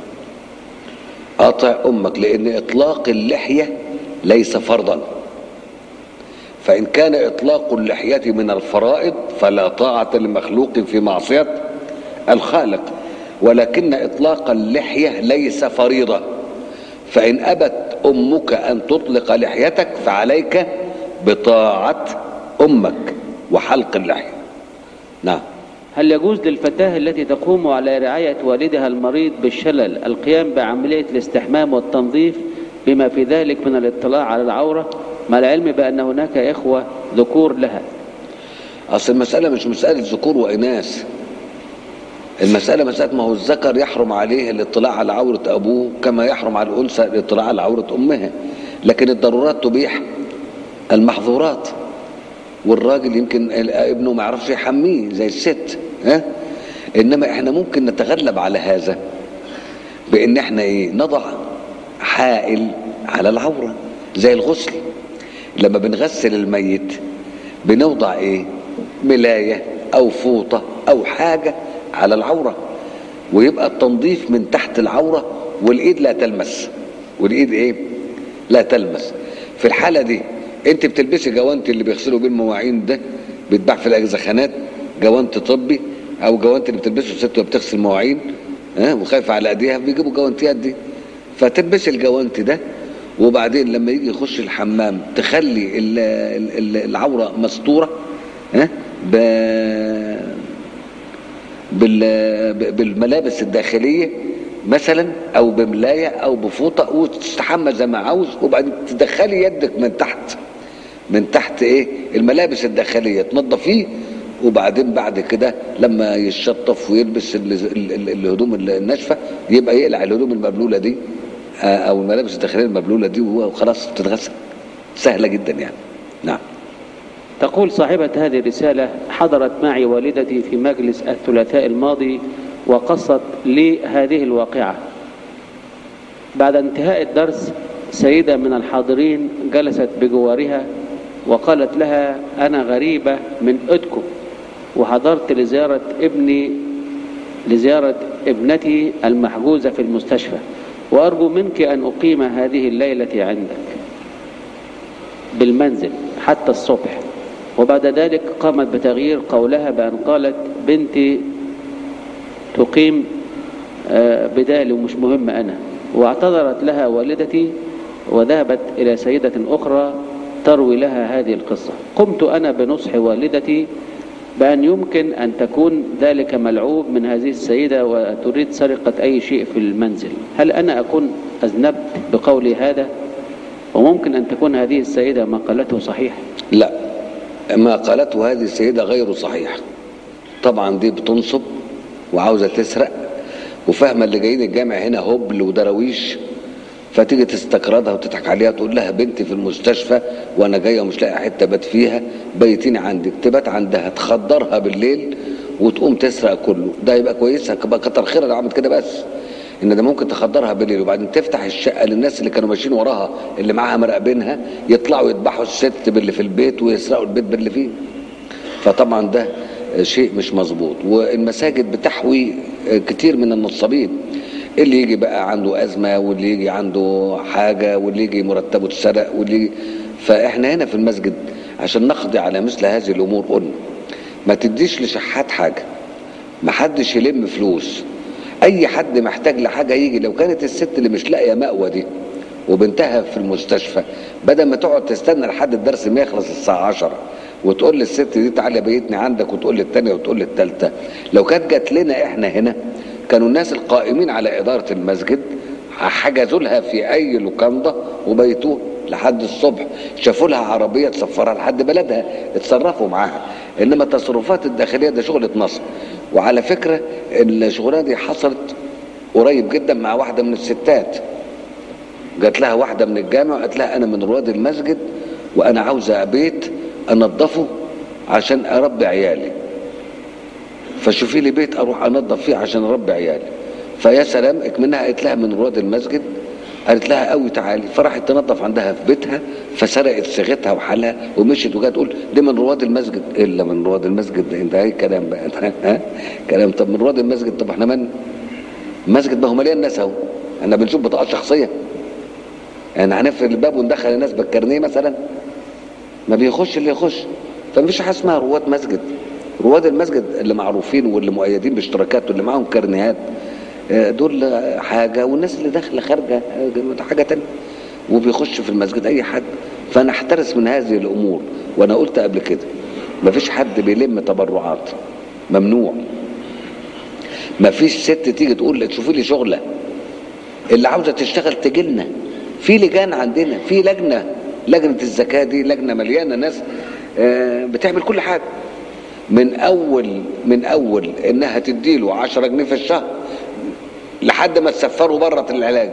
قطع امك لان اطلاق اللحيه ليس فرضا فان كان اطلاق اللحيه من الفرائض فلا طاعه لمخلوق في معصيه الخالق ولكن اطلاق اللحيه ليس فريضه فان ابت امك ان تطلق لحيتك فعليك بطاعه امك وحلق اللحيه نعم هل يجوز للفتاة التي تقوم على رعاية والدها المريض بالشلل القيام بعملية الاستحمام والتنظيف بما في ذلك من الاطلاع على العورة مع العلم بأن هناك إخوة ذكور لها اصل المساله مش مساله ذكور واناث المساله مساله ما هو الذكر يحرم عليه الاطلاع على عوره ابوه كما يحرم على الانثى الاطلاع على عوره امها لكن الضرورات تبيح المحظورات والراجل يمكن ابنه ما يعرفش يحميه زي الست ها انما احنا ممكن نتغلب على هذا بان احنا ايه نضع حائل على العوره زي الغسل لما بنغسل الميت بنوضع ايه ملايه او فوطه او حاجه على العوره ويبقى التنظيف من تحت العوره والايد لا تلمس والايد ايه لا تلمس في الحاله دي انت بتلبسي جوانت اللي بيغسلوا بيه المواعين ده بيتباع في الاجزخانات جوانت طبي او جوانت اللي بتلبسه الست وهي بتغسل مواعين ها وخايفه على ايديها بيجيبوا جوانتيات دي فتلبسي الجوانت ده وبعدين لما يجي يخش الحمام تخلي ال- ال- ال- العوره مستوره ها ب بال- ب- بالملابس الداخليه مثلا او بملايه او بفوطه وتستحمى زي ما عاوز وبعدين تدخلي يدك من تحت من تحت ايه الملابس الداخليه تنظفيه وبعدين بعد كده لما يتشطف ويلبس ال- ال- ال- الهدوم الناشفه يبقى يقلع الهدوم المبلوله دي آه، او الملابس الداخليه المبلوله دي وخلاص تتغسل سهله جدا يعني نعم تقول صاحبة هذه الرسالة حضرت معي والدتي في مجلس الثلاثاء الماضي وقصت لي هذه الواقعة بعد انتهاء الدرس سيدة من الحاضرين جلست بجوارها وقالت لها أنا غريبة من أدكم وحضرت لزيارة ابني لزيارة ابنتي المحجوزة في المستشفى وأرجو منك أن أقيم هذه الليلة عندك بالمنزل حتى الصبح وبعد ذلك قامت بتغيير قولها بأن قالت بنتي تقيم آه، بدالي ومش مهم أنا واعتذرت لها والدتي وذهبت إلى سيدة أخرى تروي لها هذه القصة قمت أنا بنصح والدتي بأن يمكن أن تكون ذلك ملعوب من هذه السيدة وتريد سرقة أي شيء في المنزل هل أنا أكون أذنبت بقولي هذا وممكن أن تكون هذه السيدة ما قالته صحيح لا ما قالته هذه السيدة غير صحيح طبعا دي بتنصب وعاوزة تسرق وفاهمة اللي جايين الجامع هنا هبل ودرويش فتيجي تستقرضها وتضحك عليها تقول لها بنتي في المستشفى وانا جايه ومش لاقي حته بات فيها بيتيني عندك تبات عندها تخدرها بالليل وتقوم تسرق كله ده يبقى كويس يبقى كتر خيرها لو عملت كده بس ان ده ممكن تخدرها بالليل وبعدين تفتح الشقه للناس اللي كانوا ماشيين وراها اللي معاها مراقبينها يطلعوا يذبحوا الست باللي في البيت ويسرقوا البيت باللي فيه فطبعا ده شيء مش مظبوط والمساجد بتحوي كتير من النصابين اللي يجي بقى عنده أزمة واللي يجي عنده حاجة واللي يجي مرتبه اتسرق واللي يجي فإحنا هنا في المسجد عشان نقضي على مثل هذه الأمور قلنا ما تديش لشحات حاجة ما حدش يلم فلوس أي حد محتاج لحاجة يجي لو كانت الست اللي مش لاقية مأوى دي وبنتها في المستشفى بدل ما تقعد تستنى لحد الدرس ما يخلص الساعة 10 وتقول للست دي تعالى بيتني عندك وتقول للتانية وتقول للتالتة لو كانت جات لنا احنا هنا كانوا الناس القائمين على إدارة المسجد حجزوا لها في أي لوكاندا وبيتوها لحد الصبح شافوا لها عربية تسفرها لحد بلدها اتصرفوا معاها إنما التصرفات الداخلية ده شغلة نصب وعلى فكرة الشغلانة دي حصلت قريب جدا مع واحدة من الستات جات لها واحدة من الجامع وقالت لها أنا من رواد المسجد وأنا عاوزة بيت أنظفه عشان أربي عيالي فشوفي لي بيت أروح أنظف فيه عشان أربي عيالي فيا سلام اكمنها قالت لها من رواد المسجد قالت لها قوي تعالي فراحت تنظف عندها في بيتها فسرقت صيغتها وحالها ومشيت وجات تقول دي من رواد المسجد الا من رواد المسجد ده انت اي كلام بقى ها كلام طب من رواد المسجد طب احنا من المسجد ما هو مليان ناس اهو احنا بنشوف بطاقات شخصيه يعني هنقفل الباب وندخل الناس بالكارنيه مثلا ما بيخش اللي يخش فمفيش حاجه اسمها رواد مسجد رواد المسجد اللي معروفين واللي مؤيدين باشتراكات واللي معاهم كارنيهات آه، دول حاجه والناس اللي داخله خارجه آه، حاجه تانية وبيخش في المسجد اي حد فنحترس من هذه الامور وانا قلت قبل كده مفيش حد بيلم تبرعات ممنوع مفيش ست تيجي تقول لك شوفي لي شغله اللي عاوزه تشتغل تجي لنا في لجان عندنا في لجنه لجنه الزكاه دي لجنه مليانه ناس آه، بتعمل كل حاجه من اول من اول انها تديله 10 جنيه في الشهر لحد ما تسفره بره العلاج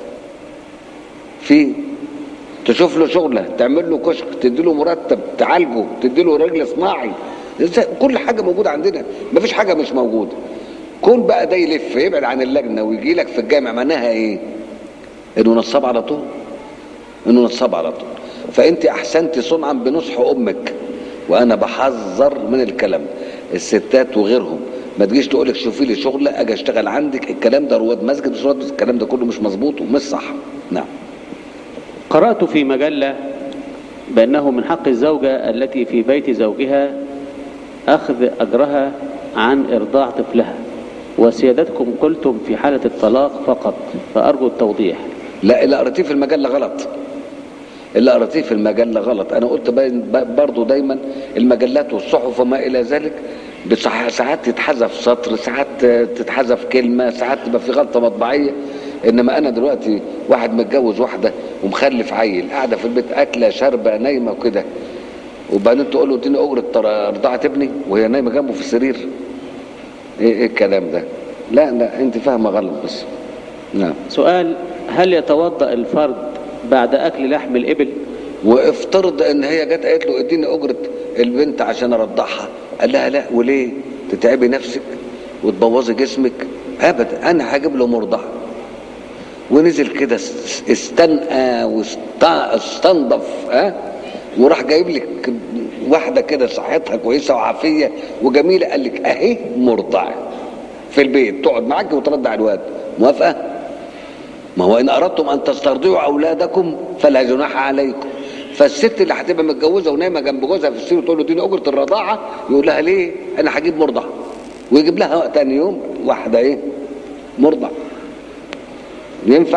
في تشوف له شغله تعمل له كشك تدي له مرتب تعالجه تدي له رجل صناعي إزاي؟ كل حاجه موجوده عندنا مفيش حاجه مش موجوده كون بقى ده يلف يبعد عن اللجنه ويجي لك في الجامع معناها ايه انه نصاب على طول انه نصاب على طول فانت احسنت صنعا بنصح امك وانا بحذر من الكلام الستات وغيرهم ما تجيش تقول لك شوفي لي شغله اجي اشتغل عندك الكلام ده رواد مسجد مش رواد مسجد، الكلام ده كله مش مظبوط ومش صح نعم قرأت في مجلة بأنه من حق الزوجة التي في بيت زوجها أخذ أجرها عن إرضاع طفلها وسيادتكم قلتم في حالة الطلاق فقط فأرجو التوضيح لا اللي قريتيه في المجله غلط اللي قريتيه في المجله غلط انا قلت باين- ب- برضو دايما المجلات والصحف وما الى ذلك بصح- ساعات تتحذف سطر ساعات تتحذف كلمه ساعات تبقى في غلطه مطبعيه انما انا دلوقتي واحد متجوز واحده ومخلف عيل قاعده في البيت اكله شاربه نايمه وكده وبعدين تقول له اديني اجره تر- رضاعه ابني وهي نايمه جنبه في السرير ايه ايه الكلام ده لا لا انت فاهمه غلط بس نعم سؤال هل يتوضأ الفرد بعد أكل لحم الإبل وافترض ان هي جت قالت له اديني اجره البنت عشان ارضعها قال لها لا وليه تتعبي نفسك وتبوظي جسمك ابدا انا هجيب له مرضع ونزل كده است- استنقى واستنضف ها وراح جايب لك واحده كده صحتها كويسه وعافيه وجميله قال لك اهي مرضع في البيت تقعد معاك وترضع الواد موافقه ما هو ان اردتم ان تسترضعوا اولادكم فلا جناح عليكم فالست اللي هتبقى متجوزه ونايمه جنب جوزها في السرير وتقول له اديني اجره الرضاعه يقول لها ليه؟ انا هجيب مرضع ويجيب لها تاني يوم واحده ايه؟ مرضع ينفع؟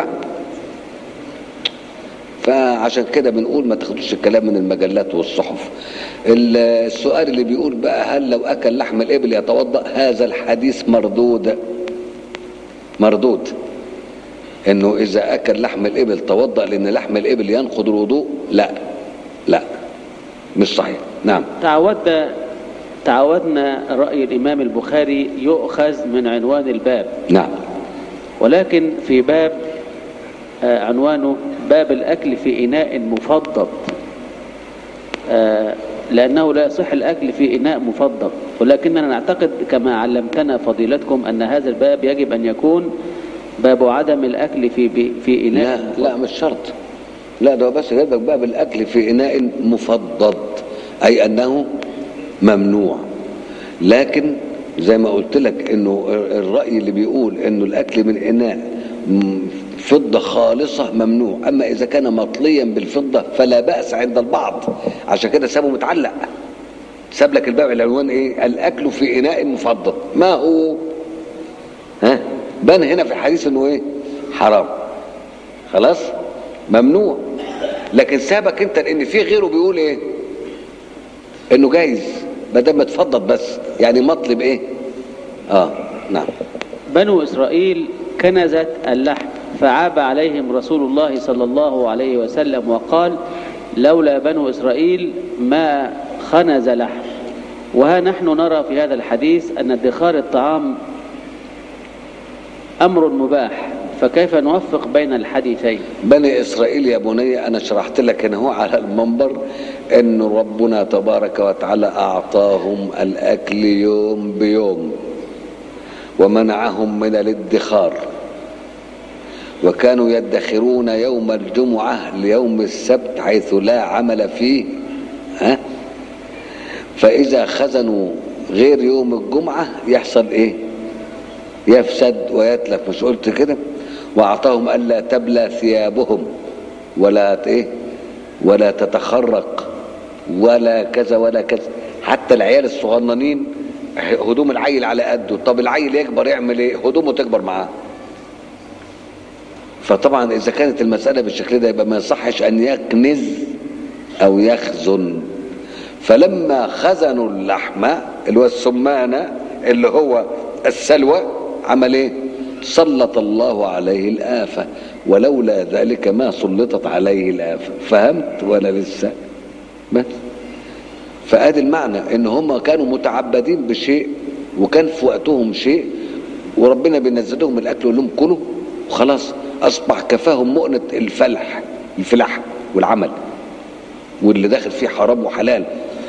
فعشان كده بنقول ما تاخدوش الكلام من المجلات والصحف ال- السؤال اللي بيقول بقى هل لو اكل لحم الابل يتوضا هذا الحديث مردود مردود انه اذا اكل لحم الابل توضا لان لحم الابل ينقض الوضوء لا لا مش صحيح نعم تعودنا تعودنا رأي الإمام البخاري يؤخذ من عنوان الباب نعم ولكن في باب آه، عنوانه باب الأكل في إناء مفضل آه، لأنه لا يصح الأكل في إناء مفضل ولكننا نعتقد كما علمتنا فضيلتكم أن هذا الباب يجب أن يكون باب عدم الأكل في بي- في إناء لا لا مش شرط لا ده هو بس جايبك بقى بالاكل في اناء مفضض اي انه ممنوع لكن زي ما قلت لك انه الراي اللي بيقول انه الاكل من اناء م- فضه خالصه ممنوع اما اذا كان مطليا بالفضه فلا باس عند البعض عشان كده سابه متعلق ساب لك الباب العنوان ايه الاكل في اناء مفضض ما هو ها بان هنا في الحديث انه ايه حرام خلاص ممنوع لكن سابك انت لان في غيره بيقول ايه انه جايز ما دام اتفضل بس يعني مطلب ايه اه نعم بنو إسرائيل كنزت اللحم فعاب عليهم رسول الله صلى الله عليه وسلم وقال لولا بنو إسرائيل ما خنز لحم وها نحن نرى في هذا الحديث أن ادخار الطعام أمر مباح فكيف نوفق بين الحديثين بني اسرائيل يا بني انا شرحت لك هنا هو على المنبر ان ربنا تبارك وتعالى اعطاهم الاكل يوم بيوم ومنعهم من الادخار وكانوا يدخرون يوم الجمعه ليوم السبت حيث لا عمل فيه ها فاذا خزنوا غير يوم الجمعه يحصل ايه يفسد ويتلف مش قلت كده واعطاهم الا تبلى ثيابهم ولا ت- ايه ولا تتخرق ولا كذا ولا كذا حتى العيال الصغننين هدوم العيل على قده طب العيل يكبر يعمل ايه هدومه تكبر معاه فطبعا اذا كانت المساله بالشكل ده يبقى ما يصحش ان يكنز او يخزن فلما خزنوا اللحم اللي هو السمانه اللي هو السلوى عمل ايه سلط الله عليه الآفة ولولا ذلك ما سلطت عليه الآفة فهمت ولا لسه بس فادي المعنى ان هم كانوا متعبدين بشيء وكان في وقتهم شيء وربنا بينزل لهم الاكل ويقول لهم كلوا وخلاص اصبح كفاهم مؤنة الفلح الفلاح والعمل واللي داخل فيه حرام وحلال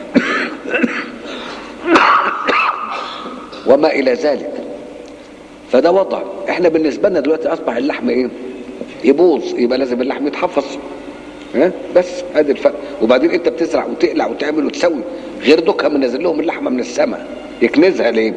وما الى ذلك فده وضع احنا بالنسبه لنا دلوقتي اصبح اللحم ايه يبوظ يبقى لازم اللحم يتحفظ ها بس ادي الفرق وبعدين انت بتزرع وتقلع وتعمل وتسوي غير دوكها منزل لهم اللحمه من السماء يكنزها ليه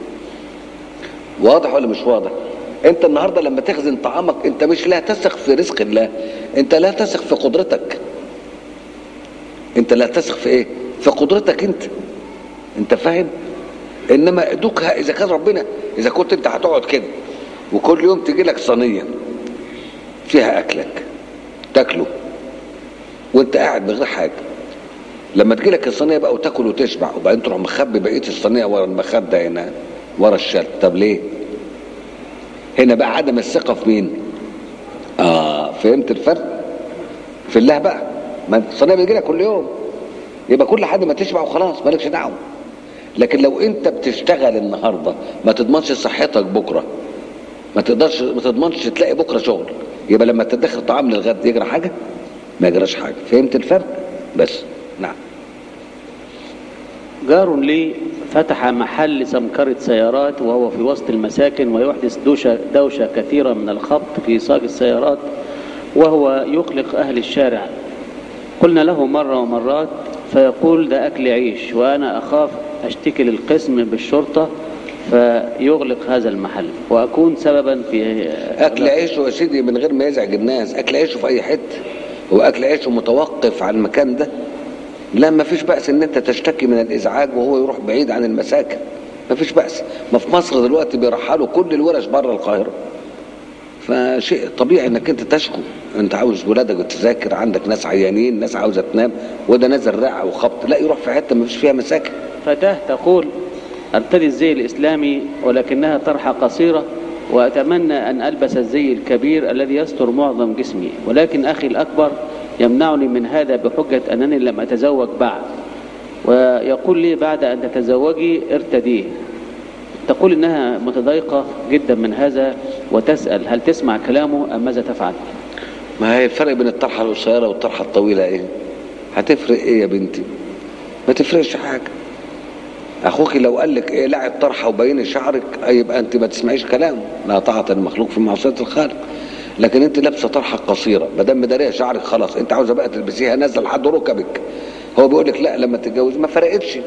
واضح ولا مش واضح انت النهارده لما تخزن طعامك انت مش لا تثق في رزق الله انت لا تثق في قدرتك انت لا تثق في ايه في قدرتك انت انت فاهم انما دوكها اذا كان ربنا اذا كنت انت هتقعد كده وكل يوم تجي لك صينيه فيها اكلك تاكله وانت قاعد من غير حاجه لما تجيلك الصينيه بقى وتاكل وتشبع وبعدين تروح مخبي بقيه الصينيه ورا المخده هنا ورا الشرق طب ليه هنا بقى عدم الثقه في مين اه فهمت الفرق في الله بقى ما الصينيه بتجيلك كل يوم يبقى كل حد ما تشبع وخلاص مالكش دعوه لكن لو انت بتشتغل النهارده ما تضمنش صحتك بكره ما تقدرش ما تضمنش تلاقي بكره شغل يبقى لما تدخر طعام للغد يجرى حاجه ما يجراش حاجه فهمت الفرق بس نعم جار لي فتح محل سمكرة سيارات وهو في وسط المساكن ويحدث دوشة, دوشة كثيرة من الخبط في صاج السيارات وهو يقلق أهل الشارع قلنا له مرة ومرات فيقول ده أكل عيش وأنا أخاف أشتكي للقسم بالشرطة فيغلق هذا المحل وأكون سببا في اكل عيشه يا سيدي من غير ما يزعج الناس اكل عيشه في اي حته هو اكل عيشه متوقف على المكان ده لا ما فيش بأس ان انت تشتكي من الازعاج وهو يروح بعيد عن المساكن ما فيش بأس ما في مصر دلوقتي بيرحلوا كل الورش بره القاهرة فشيء طبيعي انك انت تشكو انت عاوز ولادك تذاكر عندك ناس عيانين ناس عاوزه تنام وده نازل رعه وخبط لا يروح في حته ما فيش فيها مساكن فتاة تقول ارتدي الزي الإسلامي ولكنها طرحة قصيرة وأتمنى أن ألبس الزي الكبير الذي يستر معظم جسمي ولكن أخي الأكبر يمنعني من هذا بحجة أنني لم أتزوج بعد ويقول لي بعد أن تتزوجي ارتديه تقول إنها متضايقة جدا من هذا وتسأل هل تسمع كلامه أم ماذا تفعل ما هي الفرق بين الطرحه القصيره والطرحه الطويله ايه هتفرق ايه يا بنتي ما تفرقش حاجه اخوك لو قال لك ايه لعب طرحه وبين شعرك يبقى انت ما تسمعيش كلامه لا طاعه المخلوق في معصيه الخالق لكن انت لابسه طرحه قصيره ما دام مداريه شعرك خلاص انت عاوزه بقى تلبسيها نازله لحد ركبك هو بيقول لك لا لما تتجوز ما فرقتش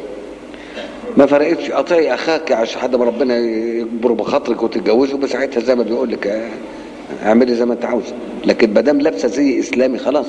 ما فرقتش اطيعي اخاك عشان حد ما ربنا يكبر بخاطرك وتتجوزه بساعتها زي ما بيقول لك اه، اعملي زي ما انت عاوزه لكن ما دام لابسه زي اسلامي خلاص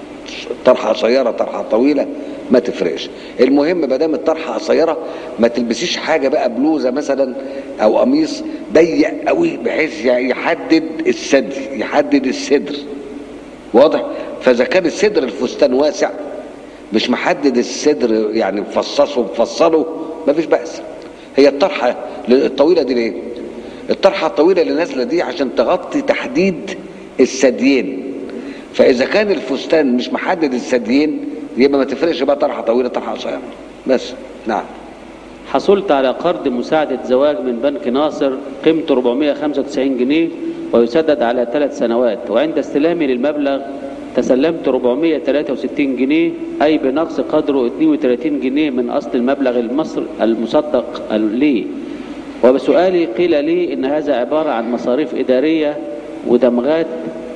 طرحه قصيره طرحه طويله ما تفرقش المهم ما دام الطرحه قصيره ما تلبسيش حاجه بقى بلوزه مثلا او قميص ضيق قوي بحيث يحدد الثدي يحدد الصدر واضح فاذا كان الصدر الفستان واسع مش محدد الصدر يعني مفصصه مفصله مفيش بأس هي الطرحه الطويله دي ليه الطرحه الطويله اللي نازله دي عشان تغطي تحديد الثديين فاذا كان الفستان مش محدد الثديين يبقى ما تفرقش بقى طرحه طويله طرحه قصيره بس نعم حصلت على قرض مساعدة زواج من بنك ناصر قيمته 495 جنيه ويسدد على ثلاث سنوات وعند استلامي للمبلغ تسلمت 463 جنيه أي بنقص قدره 32 جنيه من أصل المبلغ المصر المصدق لي وبسؤالي قيل لي إن هذا عبارة عن مصاريف إدارية ودمغات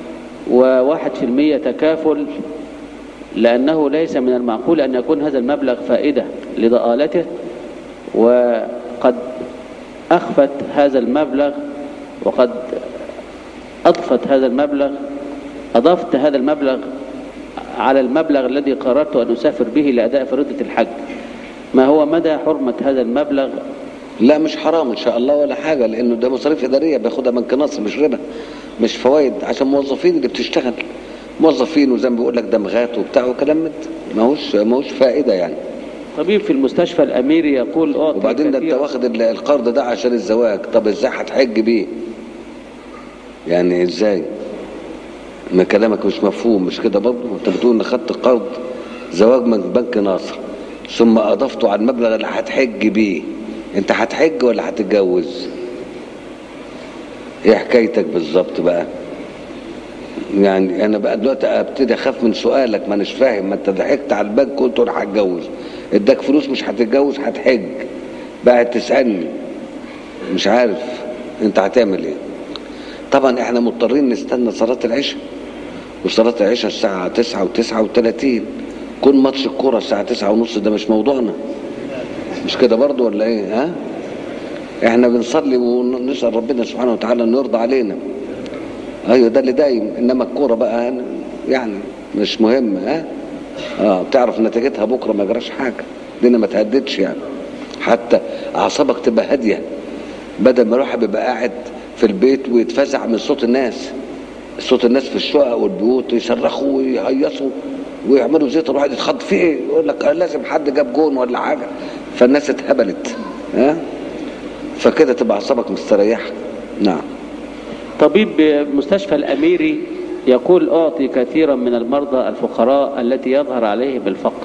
وواحد في المية تكافل لأنه ليس من المعقول أن يكون هذا المبلغ فائدة لضآلته وقد أخفت هذا المبلغ وقد أضفت هذا المبلغ أضفت هذا المبلغ على المبلغ الذي قررت أن أسافر به لأداء فريضة الحج ما هو مدى حرمة هذا المبلغ لا مش حرام ان شاء الله ولا حاجه لانه ده مصاريف اداريه بياخدها بنك نصر مش ربا مش فوائد عشان موظفين اللي بتشتغل موظفين وزي ما بيقول لك دمغات وبتاع وكلام من ده. ماهوش ماهوش فائده يعني طبيب في المستشفى الأميري يقول أعطي وبعدين ده انت كثيراً. واخد ال- القرض ده عشان الزواج طب ازاي هتحج بيه يعني ازاي ما كلامك مش مفهوم مش كده برضه انت بتقول ان خدت قرض زواج من بنك ناصر ثم اضفته على المبلغ اللي هتحج بيه انت هتحج ولا هتتجوز ايه حكايتك بالظبط بقى يعني انا بقى دلوقتي ابتدي اخاف من سؤالك ما اناش فاهم ما انت ضحكت على البنك قلت انا هتجوز اداك فلوس مش هتتجوز هتحج بقى تسالني مش عارف انت هتعمل ايه طبعا احنا مضطرين نستنى صلاه العشاء وصلاه العشاء الساعه 9 و9 و30 كون ماتش الكوره الساعه 9 ونص ده مش موضوعنا مش كده برضو ولا ايه ها احنا بنصلي ونسال ربنا سبحانه وتعالى انه يرضى علينا ايوه ده اللي دايم انما الكوره بقى يعني مش مهم ها اه بتعرف نتيجتها بكره ما جراش حاجه الدنيا ما تهددش يعني حتى اعصابك تبقى هاديه بدل ما الواحد بيبقى قاعد في البيت ويتفزع من صوت الناس صوت الناس في الشقق والبيوت يصرخوا ويهيصوا ويعملوا زيت الواحد يتخض فيه ايه يقول لك لازم حد جاب جون ولا حاجه فالناس اتهبلت ها فكده تبقى اعصابك مستريحه نعم طبيب مستشفى الأميري يقول أعطي كثيرا من المرضى الفقراء التي يظهر عليهم الفقر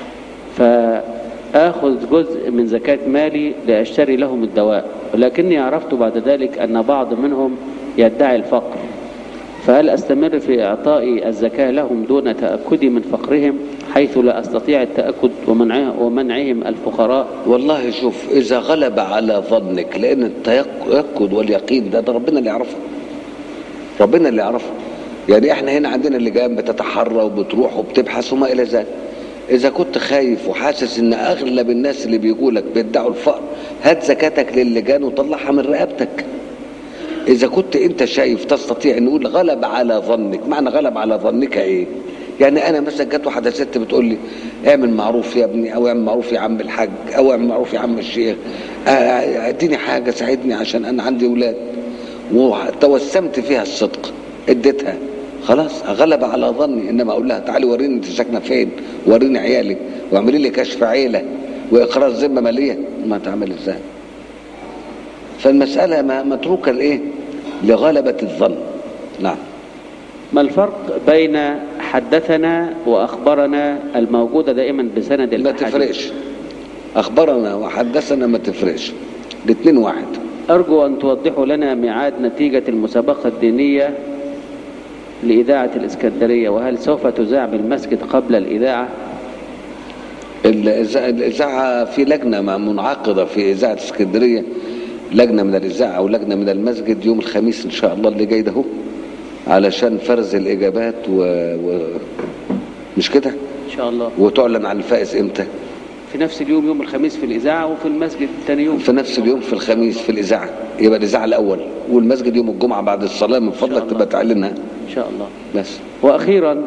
فآخذ جزء من زكاة مالي لأشتري لهم الدواء ولكني عرفت بعد ذلك أن بعض منهم يدعي الفقر فهل أستمر في إعطاء الزكاة لهم دون تأكدي من فقرهم حيث لا أستطيع التأكد ومنعه- ومنعهم الفقراء والله شوف اذا غلب على ظنك لان التيقظ واليقين ده, ده ربنا اللي يعرفه ربنا اللي يعرفه يعني احنا هنا عندنا اللجان بتتحرى وبتروح وبتبحث وما الى ذلك اذا كنت خايف وحاسس ان اغلب الناس اللي بيجوا لك بيدعوا الفقر هات زكاتك للجان وطلعها من رقبتك اذا كنت انت شايف تستطيع نقول غلب على ظنك معنى غلب على ظنك ايه يعني انا مثلا جت واحده ست بتقول لي اعمل معروف يا ابني او اعمل معروف يا عم الحاج او اعمل معروف يا عم الشيخ آه، آه، اديني حاجه ساعدني عشان انا عندي اولاد وتوسمت فيها الصدق اديتها خلاص غلب على ظني انما اقول لها تعالي وريني انت ساكنه فين وريني عيالك واعملي لي كشف عيله واقرار ذمه ماليه ما تعمل ازاي فالمساله ما متروكه لايه لغلبه الظن نعم ما الفرق بين حدثنا وأخبرنا الموجودة دائما بسند ما الأحاديث تفرقش اخبرنا وحدثنا ما تفرقش الاثنين واحد أرجو أن توضحوا لنا ميعاد نتيجة المسابقة الدينية لإذاعة الإسكندرية وهل سوف تذاع بالمسجد قبل الإذاعة الإذاعة- الاذاعه في لجنه مع- منعقده في اذاعه اسكندريه لجنه من الاذاعه ولجنه من المسجد يوم الخميس ان شاء الله اللي جاي ده هو علشان فرز الاجابات و... و... مش كده إن شاء الله وتعلن عن الفائز امتى في نفس اليوم يوم الخميس في الإذاعة وفي المسجد ثاني يوم في نفس اليوم في الخميس في الاذاعه يبقى الاذاعه الاول والمسجد يوم الجمعه بعد الصلاه من فضلك الله. تبقى تعلنها إن شاء الله بس وأخيرا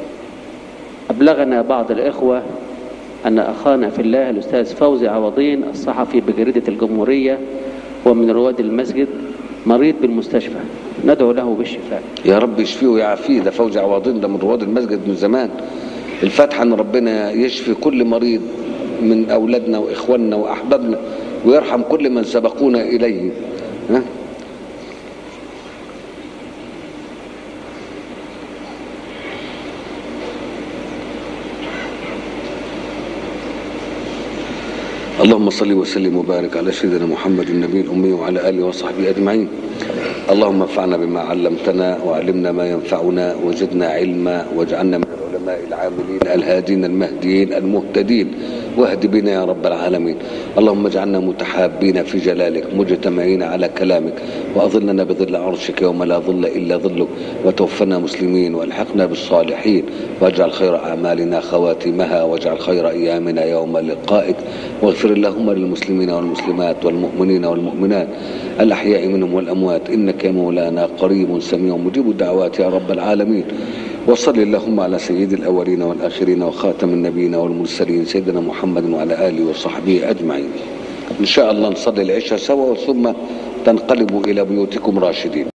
أبلغنا بعض الإخوة أن أخانا في الله الأستاذ فوزي عوضين الصحفي بجريدة الجمهورية ومن رواد المسجد مريض بالمستشفى ندعو له بالشفاء يا رب يشفيه ويعافيه ده فوزي عواضين ده من رواد المسجد من زمان الفاتحه ان ربنا يشفي كل مريض من اولادنا واخواننا واحبابنا ويرحم كل من سبقونا اليه ها اللهم صل وسلم وبارك على سيدنا محمد النبي الأمي وعلى آله وصحبه أجمعين اللهم انفعنا بما علمتنا وعلمنا ما ينفعنا وزدنا علما واجعلنا من العلماء العاملين الهادين المهديين المهتدين واهد بنا يا رب العالمين اللهم اجعلنا متحابين في جلالك مجتمعين على كلامك واظلنا بظل عرشك يوم لا ظل الا ظلك وتوفنا مسلمين والحقنا بالصالحين واجعل خير اعمالنا خواتمها واجعل خير ايامنا يوم لقائك واغفر اللهم للمسلمين والمسلمات والمؤمنين والمؤمنات الاحياء منهم والاموات انك يا مولانا قريب سميع مجيب الدعوات يا رب العالمين وصل اللهم على سيد الأولين والآخرين وخاتم النبيين والمرسلين سيدنا محمد وعلى آله وصحبه أجمعين إن شاء الله نصلي العشاء سوا ثم تنقلبوا إلى بيوتكم راشدين